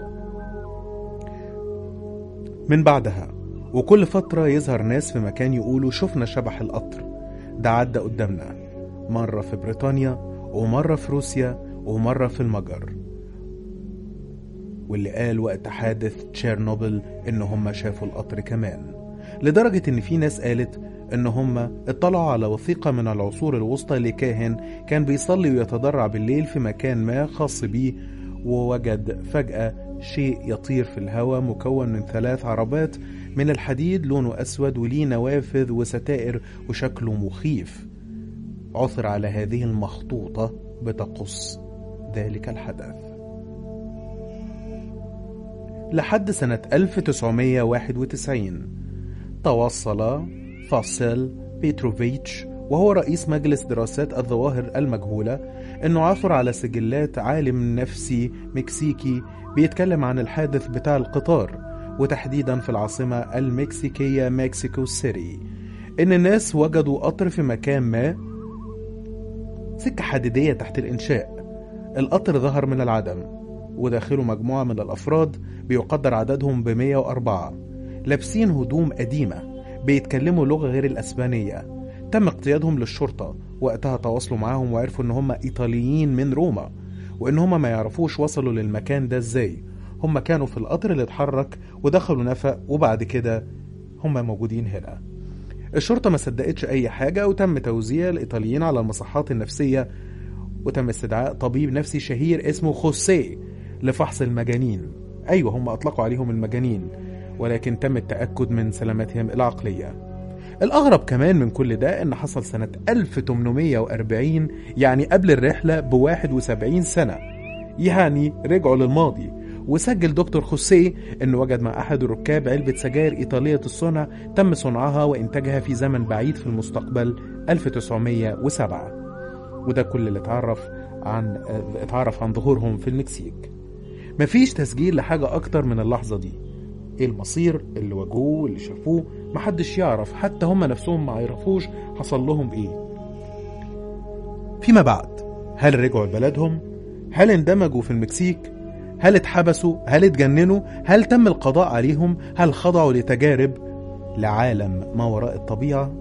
من بعدها وكل فترة يظهر ناس في مكان يقولوا شفنا شبح القطر ده عدى قدامنا مرة في بريطانيا ومرة في روسيا ومرة في المجر واللي قال وقت حادث تشيرنوبل إن هم شافوا القطر كمان لدرجة إن في ناس قالت إن هم اطلعوا على وثيقة من العصور الوسطى لكاهن كان بيصلي ويتضرع بالليل في مكان ما خاص بيه ووجد فجأة شيء يطير في الهواء مكون من ثلاث عربات من الحديد لونه أسود وليه نوافذ وستائر وشكله مخيف عثر على هذه المخطوطة بتقص ذلك الحدث لحد سنة 1991 توصل فاسيل بيتروفيتش وهو رئيس مجلس دراسات الظواهر المجهولة انه عثر على سجلات عالم نفسي مكسيكي بيتكلم عن الحادث بتاع القطار وتحديدا في العاصمة المكسيكية مكسيكو سيتي ان الناس وجدوا قطر في مكان ما سكة حديدية تحت الإنشاء القطر ظهر من العدم وداخله مجموعة من الأفراد بيقدر عددهم ب 104 لابسين هدوم قديمة بيتكلموا لغة غير الأسبانية تم اقتيادهم للشرطة وقتها تواصلوا معاهم وعرفوا إن هم إيطاليين من روما وإن هم ما يعرفوش وصلوا للمكان ده إزاي هم كانوا في القطر اللي اتحرك ودخلوا نفق وبعد كده هم موجودين هنا الشرطة ما صدقتش أي حاجة وتم توزيع الإيطاليين على المصحات النفسية وتم استدعاء طبيب نفسي شهير اسمه خوسيه لفحص المجانين أيوة هم أطلقوا عليهم المجانين ولكن تم التأكد من سلامتهم العقلية الأغرب كمان من كل ده إن حصل سنة 1840 يعني قبل الرحلة ب 71 سنة يعني رجعوا للماضي وسجل دكتور خوسيه انه وجد مع احد الركاب علبة سجاير ايطالية الصنع تم صنعها وانتاجها في زمن بعيد في المستقبل 1907 وده كل اللي اتعرف عن اتعرف عن ظهورهم في المكسيك مفيش تسجيل لحاجة أكتر من اللحظة دي ايه المصير اللي واجهوه واللي شافوه محدش يعرف حتى هم نفسهم ما يعرفوش حصل لهم ايه فيما بعد هل رجعوا لبلدهم هل اندمجوا في المكسيك هل اتحبسوا هل اتجننوا هل تم القضاء عليهم هل خضعوا لتجارب لعالم ما وراء الطبيعة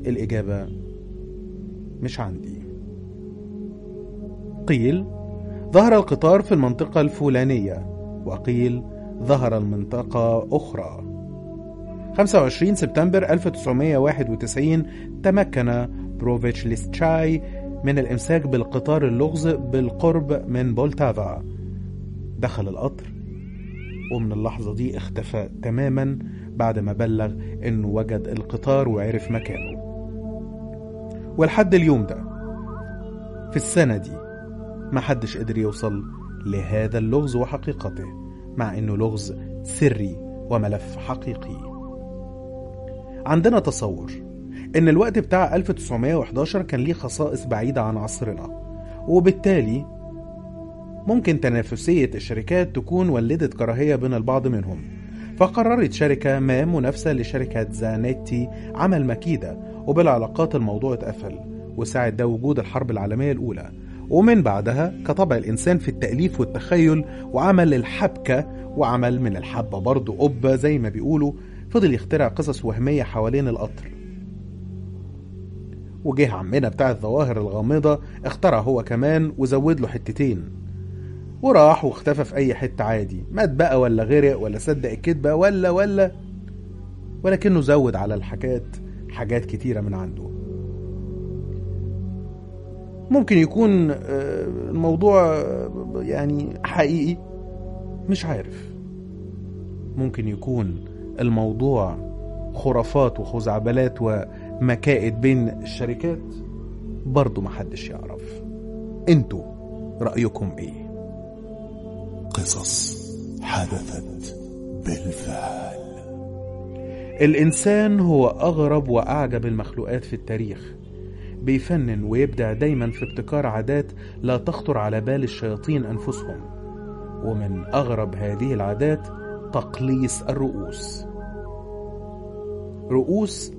الإجابة مش عندي قيل ظهر القطار في المنطقة الفلانية وقيل ظهر المنطقة أخرى 25 سبتمبر 1991 تمكن بروفيتش ليستشاي من الإمساك بالقطار اللغز بالقرب من بولتافا دخل القطر ومن اللحظة دي اختفى تماما بعد ما بلغ انه وجد القطار وعرف مكانه ولحد اليوم ده في السنة دي محدش قدر يوصل لهذا اللغز وحقيقته مع انه لغز سري وملف حقيقي عندنا تصور ان الوقت بتاع 1911 كان ليه خصائص بعيدة عن عصرنا وبالتالي ممكن تنافسية الشركات تكون ولدت كراهية بين البعض منهم فقررت شركة ما منافسة لشركة زانيتي عمل مكيدة وبالعلاقات الموضوع اتقفل وساعد ده وجود الحرب العالمية الأولى ومن بعدها كطبع الإنسان في التأليف والتخيل وعمل الحبكة وعمل من الحبة برضه قبة زي ما بيقولوا فضل يخترع قصص وهمية حوالين القطر وجه عمنا بتاع الظواهر الغامضة اخترع هو كمان وزود له حتتين وراح واختفى في أي حتة عادي مات بقى ولا غرق ولا صدق الكدبة ولا ولا ولكنه زود على الحاجات حاجات كتيرة من عنده ممكن يكون آه، الموضوع آه، يعني حقيقي مش عارف ممكن يكون الموضوع خرافات وخزعبلات ومكائد بين الشركات برضه محدش يعرف انتوا رأيكم ايه قصص حدثت بالفعل الإنسان هو أغرب وأعجب المخلوقات في التاريخ بيفنن ويبدع دايما في ابتكار عادات لا تخطر على بال الشياطين أنفسهم ومن أغرب هذه العادات تقليص الرؤوس رؤوس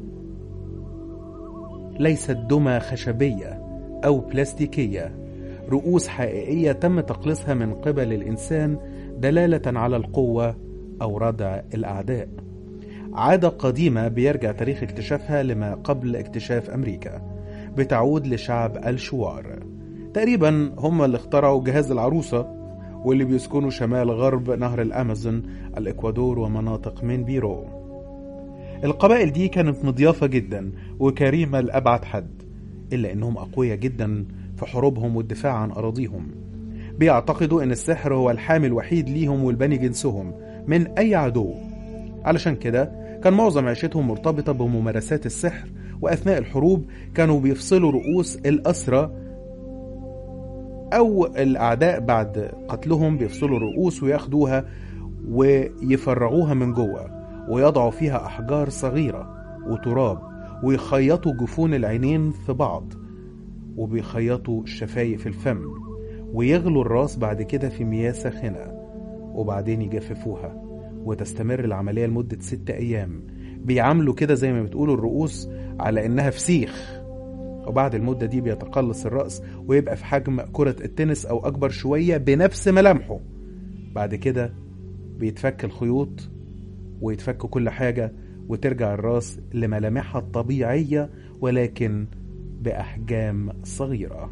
ليست دمى خشبية أو بلاستيكية رؤوس حقيقية تم تقليصها من قبل الإنسان دلالة على القوة أو ردع الأعداء عادة قديمة بيرجع تاريخ اكتشافها لما قبل اكتشاف أمريكا بتعود لشعب الشوار تقريبا هم اللي اخترعوا جهاز العروسة واللي بيسكنوا شمال غرب نهر الأمازون الإكوادور ومناطق من بيرو القبائل دي كانت مضيافة جدا وكريمة لأبعد حد إلا إنهم أقوياء جدا في حروبهم والدفاع عن أراضيهم بيعتقدوا إن السحر هو الحامي الوحيد ليهم والبني جنسهم من أي عدو علشان كده كان معظم عيشتهم مرتبطة بممارسات السحر وأثناء الحروب كانوا بيفصلوا رؤوس الأسرى أو الأعداء بعد قتلهم بيفصلوا الرؤوس وياخدوها ويفرغوها من جوه ويضعوا فيها أحجار صغيرة وتراب ويخيطوا جفون العينين في بعض وبيخيطوا الشفايف الفم ويغلوا الراس بعد كده في مياه ساخنة وبعدين يجففوها وتستمر العملية لمدة ست أيام بيعاملوا كده زي ما بتقولوا الرؤوس على إنها فسيخ وبعد المدة دي بيتقلص الرأس ويبقى في حجم كرة التنس أو أكبر شوية بنفس ملامحه بعد كده بيتفك الخيوط ويتفك كل حاجة وترجع الراس لملامحها الطبيعية ولكن بأحجام صغيرة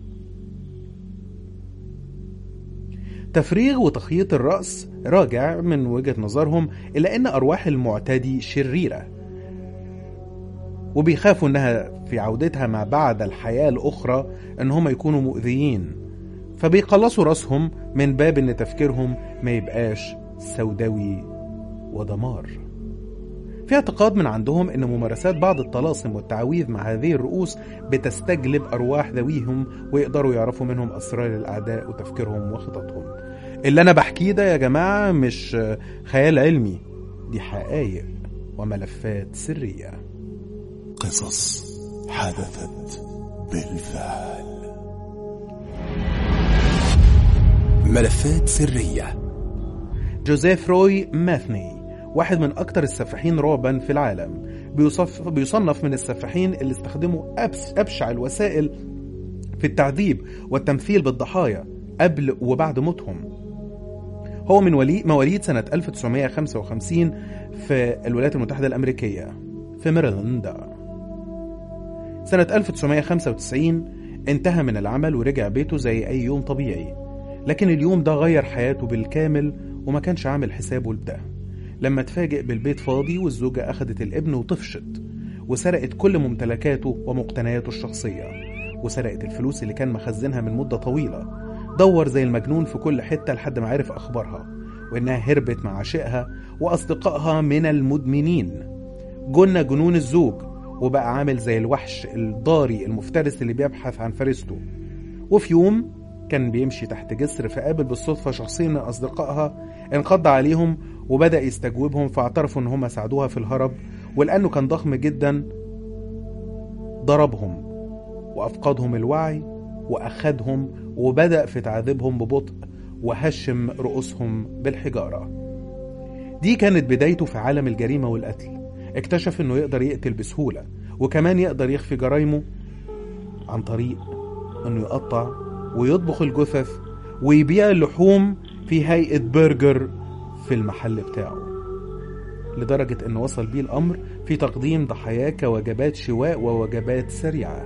تفريغ وتخييط الرأس راجع من وجهة نظرهم إلى أن أرواح المعتدي شريرة وبيخافوا أنها في عودتها ما بعد الحياة الأخرى أن هم يكونوا مؤذيين فبيقلصوا رأسهم من باب أن تفكيرهم ما يبقاش سوداوي ودمار في اعتقاد من عندهم ان ممارسات بعض الطلاسم والتعاويذ مع هذه الرؤوس بتستجلب ارواح ذويهم ويقدروا يعرفوا منهم اسرار الاعداء وتفكيرهم وخططهم اللي انا بحكيه ده يا جماعه مش خيال علمي دي حقائق وملفات سريه قصص حدثت بالفعل ملفات سرية جوزيف روي ماثني واحد من أكتر السفاحين رعبا في العالم بيصف بيصنف من السفاحين اللي استخدموا أبس أبشع الوسائل في التعذيب والتمثيل بالضحايا قبل وبعد موتهم هو من ولي مواليد سنة 1955 في الولايات المتحدة الأمريكية في ميريلاند سنة 1995 انتهى من العمل ورجع بيته زي أي يوم طبيعي لكن اليوم ده غير حياته بالكامل وما كانش عامل حسابه لده لما اتفاجئ بالبيت فاضي والزوجة أخدت الابن وطفشت وسرقت كل ممتلكاته ومقتنياته الشخصية وسرقت الفلوس اللي كان مخزنها من مدة طويلة دور زي المجنون في كل حتة لحد ما عرف أخبارها وإنها هربت مع عشقها وأصدقائها من المدمنين جن جنون الزوج وبقى عامل زي الوحش الضاري المفترس اللي بيبحث عن فريسته وفي يوم كان بيمشي تحت جسر فقابل بالصدفة شخصين من أصدقائها انقض عليهم وبدأ يستجوبهم فاعترفوا إن هم ساعدوها في الهرب ولأنه كان ضخم جدا ضربهم وأفقدهم الوعي وأخدهم وبدأ في تعذيبهم ببطء وهشم رؤوسهم بالحجارة دي كانت بدايته في عالم الجريمة والقتل اكتشف انه يقدر يقتل بسهولة وكمان يقدر يخفي جرايمه عن طريق انه يقطع ويطبخ الجثث ويبيع اللحوم في هيئة برجر في المحل بتاعه لدرجة انه وصل بيه الامر في تقديم ضحاياه كوجبات شواء ووجبات سريعة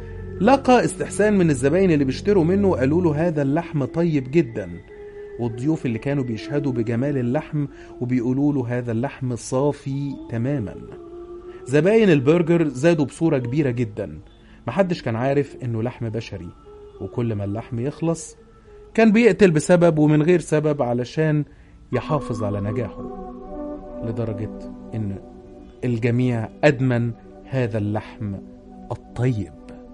لقى استحسان من الزباين اللي بيشتروا منه وقالوا له هذا اللحم طيب جدا والضيوف اللي كانوا بيشهدوا بجمال اللحم وبيقولوا له هذا اللحم صافي تماما زباين البرجر زادوا بصورة كبيرة جدا محدش كان عارف انه لحم بشري وكل ما اللحم يخلص كان بيقتل بسبب ومن غير سبب علشان يحافظ على نجاحه لدرجة ان الجميع ادمن هذا اللحم الطيب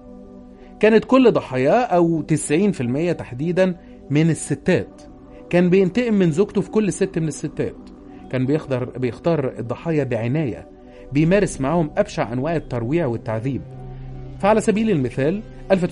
كانت كل ضحاياه او 90% تحديدا من الستات كان بينتقم من زوجته في كل ست من الستات كان بيختار بيختار الضحايا بعناية بيمارس معاهم أبشع أنواع الترويع والتعذيب فعلى سبيل المثال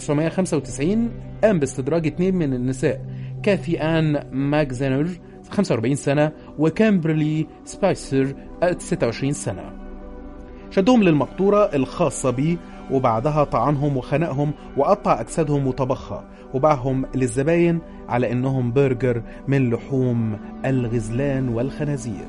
1995 قام باستدراج اثنين من النساء كاثي آن ماكزينر 45 سنة وكامبرلي سبايسر 26 سنة شدهم للمقطورة الخاصة بيه وبعدها طعنهم وخنقهم وقطع أجسادهم وطبخها وباعهم للزباين على إنهم برجر من لحوم الغزلان والخنازير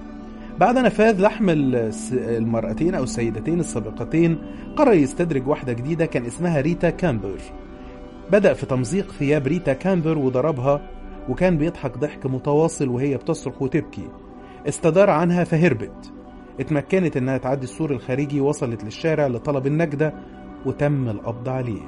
بعد نفاذ لحم الس- المرأتين أو السيدتين السابقتين قرر يستدرج واحدة جديدة كان اسمها ريتا كامبر بدأ في تمزيق ثياب ريتا كامبر وضربها وكان بيضحك ضحك متواصل وهي بتصرخ وتبكي استدار عنها فهربت اتمكنت انها تعدي السور الخارجي وصلت للشارع لطلب النجدة وتم القبض عليه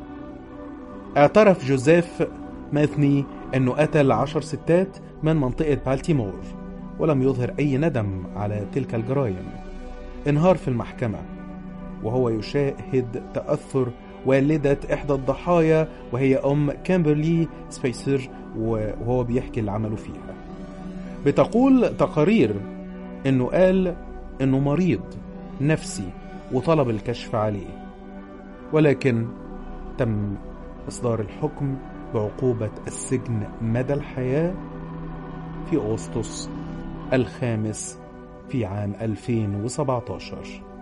اعترف جوزيف ماثني انه قتل عشر ستات من منطقة بالتيمور ولم يظهر اي ندم على تلك الجرائم انهار في المحكمة وهو يشاهد تأثر والدة إحدى الضحايا وهي أم كامبرلي سبيسر وهو بيحكي اللي عمله فيها بتقول تقارير إنه قال إنه مريض نفسي وطلب الكشف عليه ولكن تم إصدار الحكم بعقوبة السجن مدى الحياة في أغسطس الخامس في عام 2017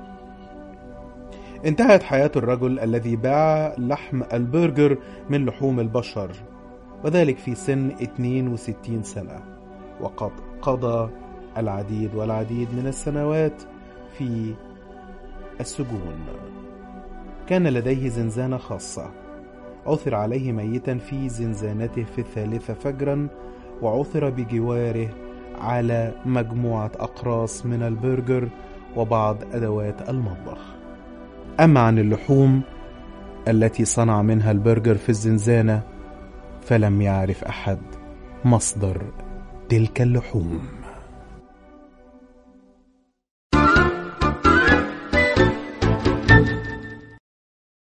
انتهت حياة الرجل الذي باع لحم البرجر من لحوم البشر وذلك في سن 62 سنة وقد قضى العديد والعديد من السنوات في السجون كان لديه زنزانة خاصة عثر عليه ميتا في زنزانته في الثالثة فجرا وعثر بجواره على مجموعة أقراص من البرجر وبعض أدوات المطبخ أما عن اللحوم التي صنع منها البرجر في الزنزانة فلم يعرف أحد مصدر تلك اللحوم